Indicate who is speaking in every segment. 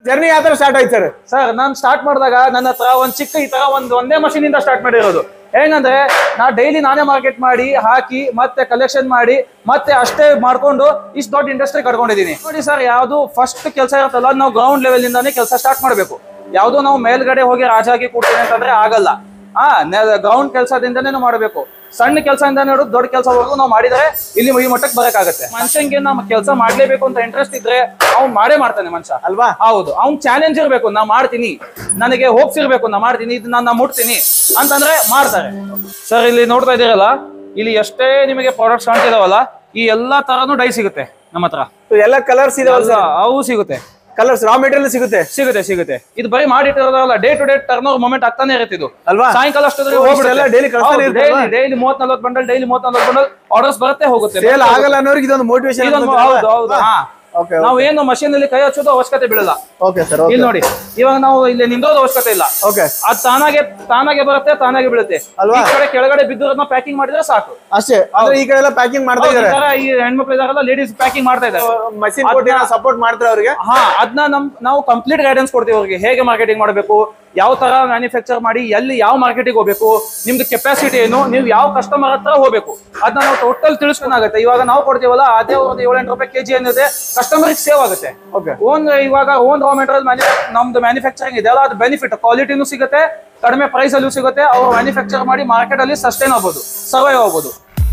Speaker 1: Journey ಯಾವ ತರ start ಆಯ್ತು ಸರ್
Speaker 2: ಸರ್ ನಾನು ಸ್ಟಾರ್ಟ್ ಮಾಡಿದಾಗ ನನ್ನ ಹತ್ರ ಒಂದ್ ಚಿಕ್ಕ ಈ ತರ ಒಂದ್ ಒಂದೇ ಮಷೀನ್ ಇಂದ ಸ್ಟಾರ್ಟ್ ಮಾಡಿರೋದು ಹೆಂಗಂದ್ರೆ ನಾ ಡೈಲಿ ನಾನೇ ಮಾರ್ಕೆಟ್ ಮಾಡಿ ಹಾಕಿ ಮತ್ತೆ ಕಲೆಕ್ಷನ್ ಮಾಡಿ ಮತ್ತೆ ಅಷ್ಟೇ ಮಾಡ್ಕೊಂಡು ಇಷ್ಟು ದೊಡ್ಡ ಇಂಡಸ್ಟ್ರಿ ಕಟ್ಕೊಂಡಿದೀನಿ ನೋಡಿ ಸರ್ ಯಾವ್ದು ಫಸ್ಟ್ ಕೆಲಸ ಇರುತ್ತಲ್ಲ ಅದ್ ನಾವು ಗ್ರೌಂಡ್ ಲೆವೆಲ್ ಇಂದಾನೇ ಕೆಲಸ ಸ್ಟಾರ್ಟ್ ಮಾಡಬೇಕು ಯಾವ್ದು ನಾವು ಮೇಲ್ಗಡೆ ಹೋಗಿ ರಾಜಾಗಿ ಕೂಡ್ತೀನಿ ಅಂತಂದ್ರೆ ಆಗಲ್ಲ ಆ ಗ್ರೌಂಡ್ ಕೆಲಸದಿಂದನೇ ನಾವು ಮಾಡಬೇಕು ಸಣ್ಣ ಕೆಲಸದಿಂದ ಹಿಡಿದು ದೊಡ್ಡ ಕೆಲಸವರೆಗೂ ನಾವು ಮಾಡಿದ್ರೆ ಇಲ್ಲಿ ಈ ಮಟ್ಟಕ್ಕೆ ಬರಕಾಗತ್ತೆ ಮನುಷ್ಯಂಗೆ ನಮ್ಮ ಕೆಲಸ ಮಾಡ್ಲೇಬೇಕು ಅಂತ ಇಂಟ್ರೆಸ್ಟ್ ಇದ್ರೆ ಅವ್ನು ಮಾಡೇ ಮಾಡ್ತಾನೆ ಮನುಷ್ಯ
Speaker 1: ಅಲ್ವಾ
Speaker 2: ಹೌದು ಅವ್ನ್ ಚಾಲೆಂಜ್ ಇರ್ಬೇಕು ನಾ ಮಾಡ್ತೀನಿ ನನಗೆ ಹೋಪ್ಸ್ ಇರ್ಬೇಕು ನಾ ಮಾಡ್ತೀನಿ ಇದು ನಾನು ಮುಟ್ತೀನಿ ಅಂತಂದ್ರೆ ಮಾಡ್ತಾರೆ ಸರ್ ಇಲ್ಲಿ ನೋಡ್ತಾ ಇದೀರಲ್ಲ ಇಲ್ಲಿ ಎಷ್ಟೇ ನಿಮಗೆ ಪ್ರಾಡಕ್ಟ್ಸ್ ಕಾಣ್ತಿದಾವಲ್ಲ ಈ ಎಲ್ಲಾ ತರನು ಡೈ ಸಿಗುತ್ತೆ ನಮ್ಮ ಹತ್ರ
Speaker 1: So, ಎಲ್ಲ ಕಲರ್ಸ್ ಇದಾವಲ್ಲ ಸರ್
Speaker 2: ಅವು ಸಿಗುತ್ತೆ
Speaker 1: ಕಲರ್ಸ್ ರಾ ಮೆಟೀರಿಯಲ್ ಸಿಗುತ್ತೆ
Speaker 2: ಸಿಗುತ್ತೆ ಸಿಗುತ್ತೆ ಇದು ಬರೀ ಮಾಡಿಟ್ಟಿರೋದಲ್ಲ day to day turn over movement ಆಗ್ತಾನೆ ಇರುತ್ತೆ ಇದು
Speaker 1: ಅಲ್ವಾ?
Speaker 2: ಸಾಯಂಕಾಲ ಅಷ್ಟೊತ್ತಿಗೆ
Speaker 1: ಓ, ಇಷ್ಟೆಲ್ಲ daily ಕಳ್ಸ್ತಾನೆ ಇರುತ್ತೆ ಅಲ್ವಾ?
Speaker 2: ಡೈಲಿ ಮೂವತ್ ನಲ್ವತ್ ಬಂಡಲ್ ಡೈಲಿ ಮೂವತ್ ನಲ್ವತ್ ಬಂಡಲ್ ಆರ್ಡರ್ಸ್ ಬರುತ್ತೆ ಹೋಗುತ್ತೆ
Speaker 1: ಸೇಲ್ ಆಗಲ್ಲ ಅನ್ನೋರಿಗೆ ಇದೊಂದು ಮೋಟಿವೇಶನ್
Speaker 2: ಇದೊಂದು ಹೌದು ಹೌದು ಹಾ
Speaker 1: ಓಕೆ
Speaker 2: ನಾವು ಏನು ಮಷೀನ್ ಅಲ್ಲಿ ಕೈ ಹಚ್ಚೋದು ಅವಶ್ಯಕತೆ ಬೀಳಲ್ಲ
Speaker 1: ಓಕೆ ಸರ್
Speaker 2: ಇಲ್ಲಿ ನೋಡಿ ಇವಾಗ ನಾವು ಇಲ್ಲಿ ನಿಂದೋದು ಅವಶ್ಯಕತೆ ಇಲ್ಲ
Speaker 1: ಓಕೆ
Speaker 2: ಅದು ತಾನಾಗೆ ತಾನಾಗೆ ಬರುತ್ತೆ ತಾನಾಗೆ ಬೀಳುತ್ತೆ
Speaker 1: ಅಲ್ವಾ?
Speaker 2: ಈ ಕಡೆ ಕೆಳಗಡೆ ಬಿದ್ದಿರೋದನ್ನ ಪ್ಯಾಕಿಂಗ್ ಮಾಡಿದ್ರೆ ಸಾಕು
Speaker 1: ಅಷ್ಟೇ ಅಂದ್ರೆ ಈ ಕಡೆ ಎಲ್ಲ ಪ್ಯಾಕಿಂಗ್ ಮಾಡ್ತಾ
Speaker 2: ಹೌದು, ಈ
Speaker 1: ಇದಾರೆ
Speaker 2: ತರ ಈ ಹೆಣ್ಮಕ್ಳು ಇದಾರಲ್ಲ ಲೇಡೀಸ್ ಪ್ಯಾಕಿಂಗ್ ಮಾಡ್ತಾ ಇದ್ದಾರೆ
Speaker 1: ಮಷಿನ್ ಕೊಟ್ಟು ಸಪೋರ್ಟ್ ಮಾಡ್ತಾರೆ ಅವ್ರಿಗೆ
Speaker 2: ಹಾ ಅದನ್ನ ನಮ್ ನಾವು ಕಂಪ್ಲೀಟ್ ಗೈಡೆನ್ಸ್ ಕೊಡ್ತೀವಿ ಅವ್ರಿಗೆ ಹೇಗೆ ಮಾರ್ಕೆಟಿಂಗ್ ಮಾಡಬೇಕು ಯಾವ ತರ ಮ್ಯಾನುಫ್ಯಾಕ್ಚರ್ ಮಾಡಿ ಎಲ್ಲಿ ಯಾವ ಮಾರ್ಕೆಟಿಗೆ ಹೋಗ್ಬೇಕು ನಿಮ್ದು ಕೆಪಾಸಿಟಿ ಏನು ನೀವು ಯಾವ ಕಸ್ಟಮರ್ ಹತ್ರ ಹೋಗ್ಬೇಕು ಅದನ್ನ ನಾವು ಟೋಟಲ್ ತಿಳಿಸ್ಕೊಂಡಾಗುತ್ತೆ ಇವಾಗ ನಾವು ಕೊಡ್ತೀವಲ್ಲ ಅದೇ ಒಂದು ಏಳೆಂಟು ರೂಪಾಯಿ ಕೆಜಿ ಏನಿದೆ ಕಸ್ಟಮರ್ಗೆ ಸೇವ್ ಆಗುತ್ತೆ
Speaker 1: ಓಕೆ
Speaker 2: ಓನ್ ಇವಾಗ ಓನ್ ರಾ ಮೆಟೀರಿಯಲ್ ನಮ್ದು ಮ್ಯಾನುಫ್ಯಾಕ್ಚರಿಂಗ್ ಇದೆ ಅಲ್ಲ ಅದು ಬೆನಿಫಿಟ್ ಕ್ವಾಲಿಟಿನೂ ಸಿಗುತ್ತೆ ಕಡಿಮೆ ಪ್ರೈಸ್ ಅಲ್ಲೂ ಸಿಗುತ್ತೆ ಅವ್ರು ಮ್ಯಾನುಫ್ಯಾಕ್ಚರ್ ಮಾಡಿ ಮಾರ್ಕೆಟ್ ಅಲ್ಲಿ ಸಸ್ಟೈನ್ ಆಗ್ಬೋದು ಸರ್ವೈವ್ ಆಗ್ಬೋದು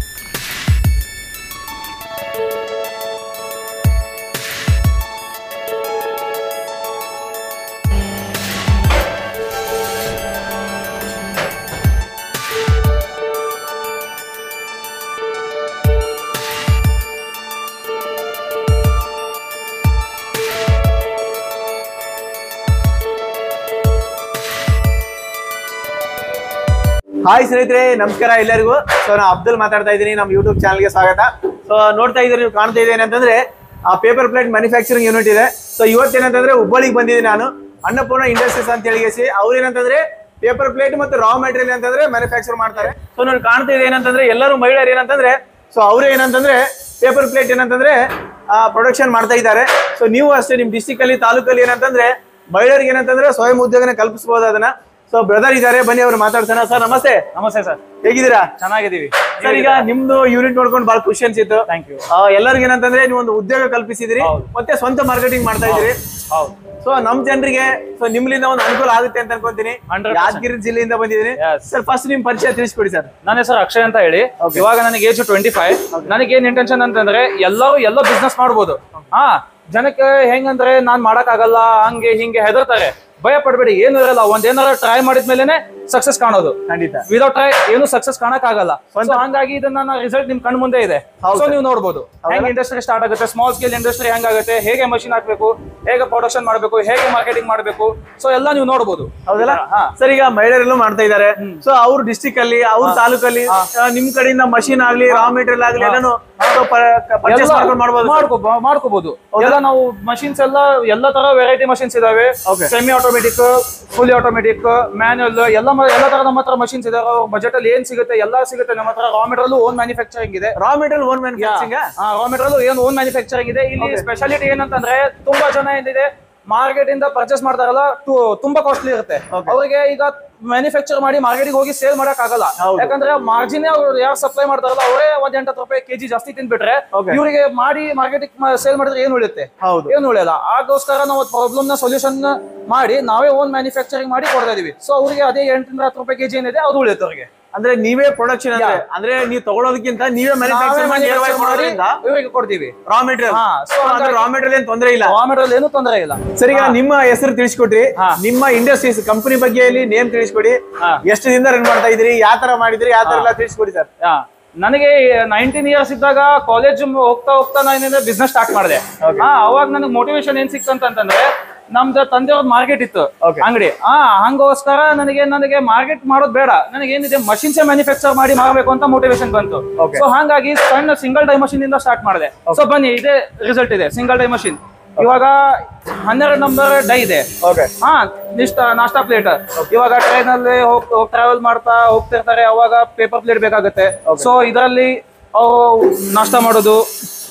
Speaker 1: ಹಾಯ್ ಸ್ನೇಹಿತರೆ ನಮಸ್ಕಾರ ಎಲ್ಲರಿಗೂ ಸೊ ನಾನು ಅಬ್ದುಲ್ ಮಾತಾಡ್ತಾ ಇದ್ದೀನಿ ನಮ್ಮ ಯೂಟ್ಯೂಬ್ ಚಾನಲ್ಗೆ ಸ್ವಾಗತ ಸೊ ನೋಡ್ತಾ ಇದ್ದೀರಿ ನೀವು ಕಾಣ್ತಾ ಇದ್ದೇನೆ ಅಂತಂದ್ರೆ ಆ ಪೇಪರ್ ಪ್ಲೇಟ್ ಮ್ಯಾನುಫ್ಯಾಕ್ಚರಿಂಗ್ ಯೂನಿಟ್ ಇದೆ ಸೊ ಇವತ್ತೇನಂತಂದ್ರೆ ಹುಬ್ಬಳ್ಳಿಗೆ ಬಂದಿದ್ದೀನಿ ನಾನು ಅನ್ನಪೂರ್ಣ ಇಂಡಸ್ಟ್ರೀಸ್ ಅಂತ ಹೇಳಿಸಿ ಅವ್ರು ಏನಂತಂದ್ರೆ ಪೇಪರ್ ಪ್ಲೇಟ್ ಮತ್ತು ರಾ ಮೆಟೀರಿಯಲ್ ಅಂತಂದ್ರೆ ಮ್ಯಾನುಫ್ಯಾಕ್ಚರ್ ಮಾಡ್ತಾರೆ ಸೊ ನಾನು ಕಾಣ್ತಾ ಇದೆ ಏನಂತಂದ್ರೆ ಎಲ್ಲರೂ ಮಹಿಳೆಯರು ಏನಂತಂದ್ರೆ ಸೊ ಅವ್ರು ಏನಂತಂದ್ರೆ ಪೇಪರ್ ಪ್ಲೇಟ್ ಏನಂತಂದ್ರೆ ಪ್ರೊಡಕ್ಷನ್ ಮಾಡ್ತಾ ಇದ್ದಾರೆ ಸೊ ನೀವು ಅಷ್ಟೇ ನಿಮ್ಮ ಡಿಸ್ಟಿಕ್ ಅಲ್ಲಿ ತಾಲೂಕಲ್ಲಿ ಏನಂತಂದ್ರೆ ಮಹಿಳೆಯರಿಗೆ ಏನಂತಂದ್ರೆ ಸ್ವಯಂ ಉದ್ಯೋಗನ ಕಲ್ಪಿಸಬಹುದು ಅದನ್ನ ಸೊ ಬ್ರದರ್ ಇದ್ದಾರೆ ಬನ್ನಿ ಅವ್ರು ಮಾತಾಡ್ಸೋಣ ಸರ್ ನಮಸ್ತೆ
Speaker 2: ನಮಸ್ತೆ ಸರ್
Speaker 1: ಹೇಗಿದ್ದೀರಾ
Speaker 2: ಚೆನ್ನಾಗಿದ್ದೀವಿ
Speaker 1: ಸರ್ ಈಗ ನಿಮ್ದು ಯೂನಿಟ್ ನೋಡ್ಕೊಂಡು ಬಹಳ ಖುಷಿ ಅನ್ಸಿತ್ತು
Speaker 2: ಥ್ಯಾಂಕ್ ಯು
Speaker 1: ಆ, ಎಲ್ಲರಿಗೂ ಏನಂತಂದ್ರೆ ನೀವು ಒಂದು ಉದ್ಯೋಗ ಕಲ್ಪಿಸಿದಿರಿ
Speaker 2: ಹೌದು.
Speaker 1: ಮತ್ತೆ ಸ್ವಂತ ಮಾರ್ಕೆಟಿಂಗ್ ಮಾಡ್ತಾ ಇದ್ದೀರಿ
Speaker 2: ಹೌದು
Speaker 1: ಸೊ ನಮ್ ಜನರಿಗೆ ಸೊ ನಿಮ್ಲಿಂದ ಒಂದು ಅನುಕೂಲ ಆಗುತ್ತೆ ಅಂತ ಅನ್ಕೊಂತೀನಿ
Speaker 2: 100%.
Speaker 1: ಯಾದಗಿರಿ ಜಿಲ್ಲೆಯಿಂದ ಬಂದಿದ್ದೀನಿ
Speaker 2: Yes.
Speaker 1: ಸರ್ ಫಸ್ಟ್ ನಿಮ್ ಪರಿಚಯ ತಿಳಿಸ್ಕೊಡಿ ಸರ್
Speaker 2: ನನ್ನ ಹೆಸರು ಅಕ್ಷಯ್ ಅಂತ ಹೇಳಿ ಇವಾಗ ನನಗೆ ಏಜ್ ಟ್ವೆಂಟಿ ಫೈವ್ ನನಗೆ ಏನ್ ಇಂಟೆನ್ಷನ್ ಅಂತಂದ್ರೆ ಎಲ್ಲರೂ ಎಲ್ಲೋ ಬಿಸ್ನೆಸ್ ಮಾಡ್ಬೋದು ಹಾ ಜನಕ್ಕೆ ಹೆಂಗಂದ್ರೆ ನಾನ್ ಮಾಡಕ್ ಆಗಲ್ಲ ಹಂಗೆ ಹಿಂಗೆ ಹೆದರ್ತಾರೆ ಭಯ ಪಡ್ಬೇಡಿ ಏನು ಇರಲ್ಲ ಒಂದ್ ಏನಾರ ಟ್ರೈ ಮಾಡಿದ್ಮೇಲೆನೆ ಸಕ್ಸಸ್ ಕಾಣೋದು
Speaker 1: ಖಂಡಿತ
Speaker 2: ವಿದೌಟ್ ಟ್ರೈ ಏನು ಸಕ್ಸಸ್ ಕಾಣಕ್ ಆಗಲ್ಲ ಸೊ ಹಂಗಾಗಿ ಇದನ್ನ ರಿಸಲ್ಟ್ ನಿಮ್ ಕಣ್ ಮುಂದೆ ಇದೆ ಸೊ ನೀವು ನೋಡ್ಬೋದು ಹೆಂಗ್ ಇಂಡಸ್ಟ್ರಿ ಸ್ಟಾರ್ಟ್ ಆಗುತ್ತೆ ಸ್ಮಾಲ್ ಸ್ಕೇಲ್ ಇಂಡಸ್ಟ್ರಿ ಹೆಂಗಾಗುತ್ತೆ ಹೇಗೆ ಮಷಿನ್ ಹಾಕ್ಬೇಕು ಹೇಗೆ ಪ್ರೊಡಕ್ಷನ್ ಮಾಡಬೇಕು ಹೇಗೆ ಮಾರ್ಕೆಟಿಂಗ್ ಮಾಡಬೇಕು ಸೊ ಎಲ್ಲ ನೀವು ನೋಡ್ಬೋದು
Speaker 1: ಹೌದಲ್ಲ
Speaker 2: ಹಾ
Speaker 1: ಸರ್ ಈಗ ಮಹಿಳೆಯರೆಲ್ಲೂ ಮಾಡ್ತಾ ಇದ್ದಾರೆ ಸೊ ಅವ್ರ ಡಿಸ್ಟಿಕ್ ಅಲ್ಲಿ ಅವ್ರ ತಾಲೂಕಲ್ಲಿ ಆ, ನಿಮ್ ಕಡೆಯಿಂದ ಮಷಿನ್ ಆಗ್ಲಿ ರಾ ಮೆಟೀರಿಯಲ್ ಆಗ್ಲಿ ಎಲ್ಲಾನು ಪರ್ಚೇಸ್
Speaker 2: ಎಲ್ಲ
Speaker 1: ಮಾಡ್ಕೊಂಡು ಮಾಡ್ಬೋದು sir.
Speaker 2: ಮಾಡ್ಕೊ ಮಾಡ್ಕೋಬಹುದು ಎಲ್ಲ ನಾವು ಮಷಿನ್ಸ್ ಎಲ್ಲ ಎಲ್ಲ ತರ ವೆರೈಟಿ ಮಷಿನ್ಸ್ ಇದಾವೆ
Speaker 1: Okay.
Speaker 2: Semi automatic full automatic manual ಎಲ್ಲ ಮ- ಎಲ್ಲ ತರ ನಮ್ಮ ಹತ್ರ ಮಷಿನ್ಸ್ ಇದಾವೆ ಬಜೆಟ್ ಅಲ್ಲಿ ಏನ್ ಸಿಗುತ್ತೆ ಎಲ್ಲ ಸಿಗುತ್ತೆ ನಮ್ಮ ಹತ್ರ ರಾ ಮೆಟೀರಿಯಲ್ ಓನ್ ಮ್ಯಾನುಫ್ಯಾಕ್ಚರಿಂಗ್ ಇದೆ
Speaker 1: raw material own manufacturing
Speaker 2: raw material ಏನ್ ಓನ್ ಮ್ಯಾನುಫ್ಯಾಕ್ಚರಿಂಗ್ ಇದೆ ಇಲ್ಲಿ ಸ್ಪೆಷಾಲಿಟಿ ಏನಂತಂದ್ರೆ ತುಂಬಾ ಜನ ಏನಿದೆ ಮಾರ್ಕೆಟ್ ಇಂದ ಪರ್ಚೇಸ್ ಮಾಡ್ತಾರಲ್ಲ ತು- ತುಂಬಾ ಕಾಸ್ಟ್ಲಿ ಇರುತ್ತೆ ಅವರಿಗೆ ಈಗ ಮ್ಯಾನುಫ್ಯಾಕ್ಚರ್ ಮಾಡಿ ಮಾರ್ಕೆಟಿಗೆ ಹೋಗಿ ಸೇಲ್ ಮಾಡಕ್ ಆಗಲ್ಲ
Speaker 1: ಹೌದು.
Speaker 2: ಯಾಕಂದ್ರೆ ಮಾರ್ಜಿನ್ ಅವ್ರು ಯಾರು ಸಪ್ಲೈ ಮಾಡ್ತಾರಲ್ಲ ಅವರೇ ಒಂದ್ ಎಂಟತ್ತು ರೂಪಾಯಿ ಕೆಜಿ ಜಾಸ್ತಿ ತಿಂದ್ಬಿಟ್ರೆ
Speaker 1: Okay.
Speaker 2: ಇವರಿಗೆ ಮಾಡಿ ಮಾರ್ಕೆಟಿಗೆ ಸೇಲ್ ಮಾಡಿದ್ರೆ ಏನ್ ಉಳಿಯುತ್ತೆ
Speaker 1: ಹೌದು
Speaker 2: ಏನು ಉಳಿಯಲ್ಲ ಆಗೋಸ್ಕರ ನಾವು ಪ್ರಾಬ್ಲಮ್ ನ ಸೊಲ್ಯೂಷನ್ ಮಾಡಿ ನಾವೇ ಓನ್ ಮ್ಯಾನುಫ್ಯಾಕ್ಚರಿಂಗ್ ಮಾಡಿ ಕೊಡ್ತಾ ಇದೀವಿ ಸೊ ಅವರಿಗೆ ಅದೇ ಎಂಟರಿಂದ ಹತ್ತು ರೂಪಾಯಿ ಕೆಜಿ ಏನಿದೆ ಅದು ಉಳಿಯುತ್ತೆ ಅವರಿಗೆ
Speaker 1: ಅಂದ್ರೆ ನೀವೇ ಪ್ರೊಡಕ್ಷನ್ ಅಂದ್ರೆ ಅಂದ್ರೆ ನೀವು ತಗೊಳೋದಕ್ಕಿಂತ ನೀವೇ ಮ್ಯಾನುಫ್ಯಾಕ್ಚರ್ ಮಾಡಿ ನೇರವಾಗಿ
Speaker 2: ಮಾಡಿ
Speaker 1: ಮಾಡೋದ್ರಿಂದ
Speaker 2: ಇವರಿಗೆ ಕೊಡ್ತೀವಿ
Speaker 1: ರಾ ಮೆಟೀರಿಯಲ್
Speaker 2: ಹಾ, so
Speaker 1: ಅಂದ್ರೆ ರಾ ಮೆಟೀರಿಯಲ್ ಏನ್ ತೊಂದರೆ ಇಲ್ಲ
Speaker 2: ರಾ ಮೆಟೀರಿಯಲ್ ಏನು ತೊಂದರೆ ಇಲ್ಲ
Speaker 1: ಸರ್ ಈಗ ನಿಮ್ಮ ಹೆಸರು ತಿಳಿಸ್ಕೊಟ್ರಿ
Speaker 2: ಹಾ.
Speaker 1: ನಿಮ್ಮ ಇಂಡಸ್ಟ್ರೀಸ್ ಕಂಪನಿ ಬಗ್ಗೆ ಇಲ್ಲಿ ನೇಮ್ ತಿಳಿಸ್ಕೊಡಿ
Speaker 2: ಹಾ.
Speaker 1: ಎಷ್ಟು ದಿನದಿಂದ ರನ್ ಮಾಡ್ತಾ ಇದ್ರಿ ಯಾವ ತರ ಮಾಡಿದ್ರಿ ಯಾವ ತರ ಎಲ್ಲ ತಿಳಿಸ್ಕೊಡಿ ಸರ್
Speaker 2: ಯಾ. ನನಗೆ ನೈನ್ಟೀನ್ ಇಯರ್ಸ್ ಇದ್ದಾಗ ಕಾಲೇಜ್ ಹೋಗ್ತಾ ಹೋಗ್ತಾ ನಾನು ಬಿಸ್ನೆಸ್ ಸ್ಟಾರ್ಟ್ ಮಾಡಿದೆ ಹಾ ಅವಾಗ ನನಗೆ ಮೋಟಿವೇಶನ್ ಏನ್ ಸಿಕ್ತು ಅಂತಂದ್ರೆ ನಮ್ದು ತಂದೆಯವ್ರ ಮಾರ್ಕೆಟ್ ಇತ್ತು
Speaker 1: Okay.
Speaker 2: ಅಂಗಡಿ ಹಾ ಹಂಗೋಸ್ಕರ ನನಗೆ ನನಗೆ ಮಾರ್ಕೆಟ್ ಮಾಡೋದು ಬೇಡ ನನಗೆ ಏನಿದೆ ಮಷಿನ್ಸ್ ಮ್ಯಾನುಫ್ಯಾಕ್ಚರ್ ಮಾಡಿ ಮಾಡಬೇಕು ಅಂತ ಮೋಟಿವೇಶನ್ ಬಂತು
Speaker 1: Okay.
Speaker 2: ಸೊ ಹಾಗಾಗಿ ಸಣ್ಣ ಸಿಂಗಲ್ ಡೈ ಮಷಿನ್ ಇಂದ ಸ್ಟಾರ್ಟ್ ಮಾಡಿದೆ ಸೊ ಬನ್ನಿ ಇದೇ ರಿಸಲ್ಟ್ ಇದೆ ಸಿಂಗಲ್ ಡೈ ಮಷಿನ್ ಇವಾಗ ಹನ್ನೆರಡು ನಂಬರ್ ಡೈ ಇದೆ
Speaker 1: ಓಕೆ
Speaker 2: ಹಾ ನಿಷ್ಟ ನಾಷ್ಟಾ ಪ್ಲೇಟ್ ಇವಾಗ ಟ್ರೈನ್ ಅಲ್ಲಿ ಹೋಗ್ ಟ್ರಾವೆಲ್ ಮಾಡ್ತಾ ಹೋಗ್ತಿರ್ತಾರೆ ಅವಾಗ ಪೇಪರ್ ಪ್ಲೇಟ್ ಬೇಕಾಗುತ್ತೆ ಸೊ ಇದರಲ್ಲಿ ನಾಷ್ಟಾ ಮಾಡೋದು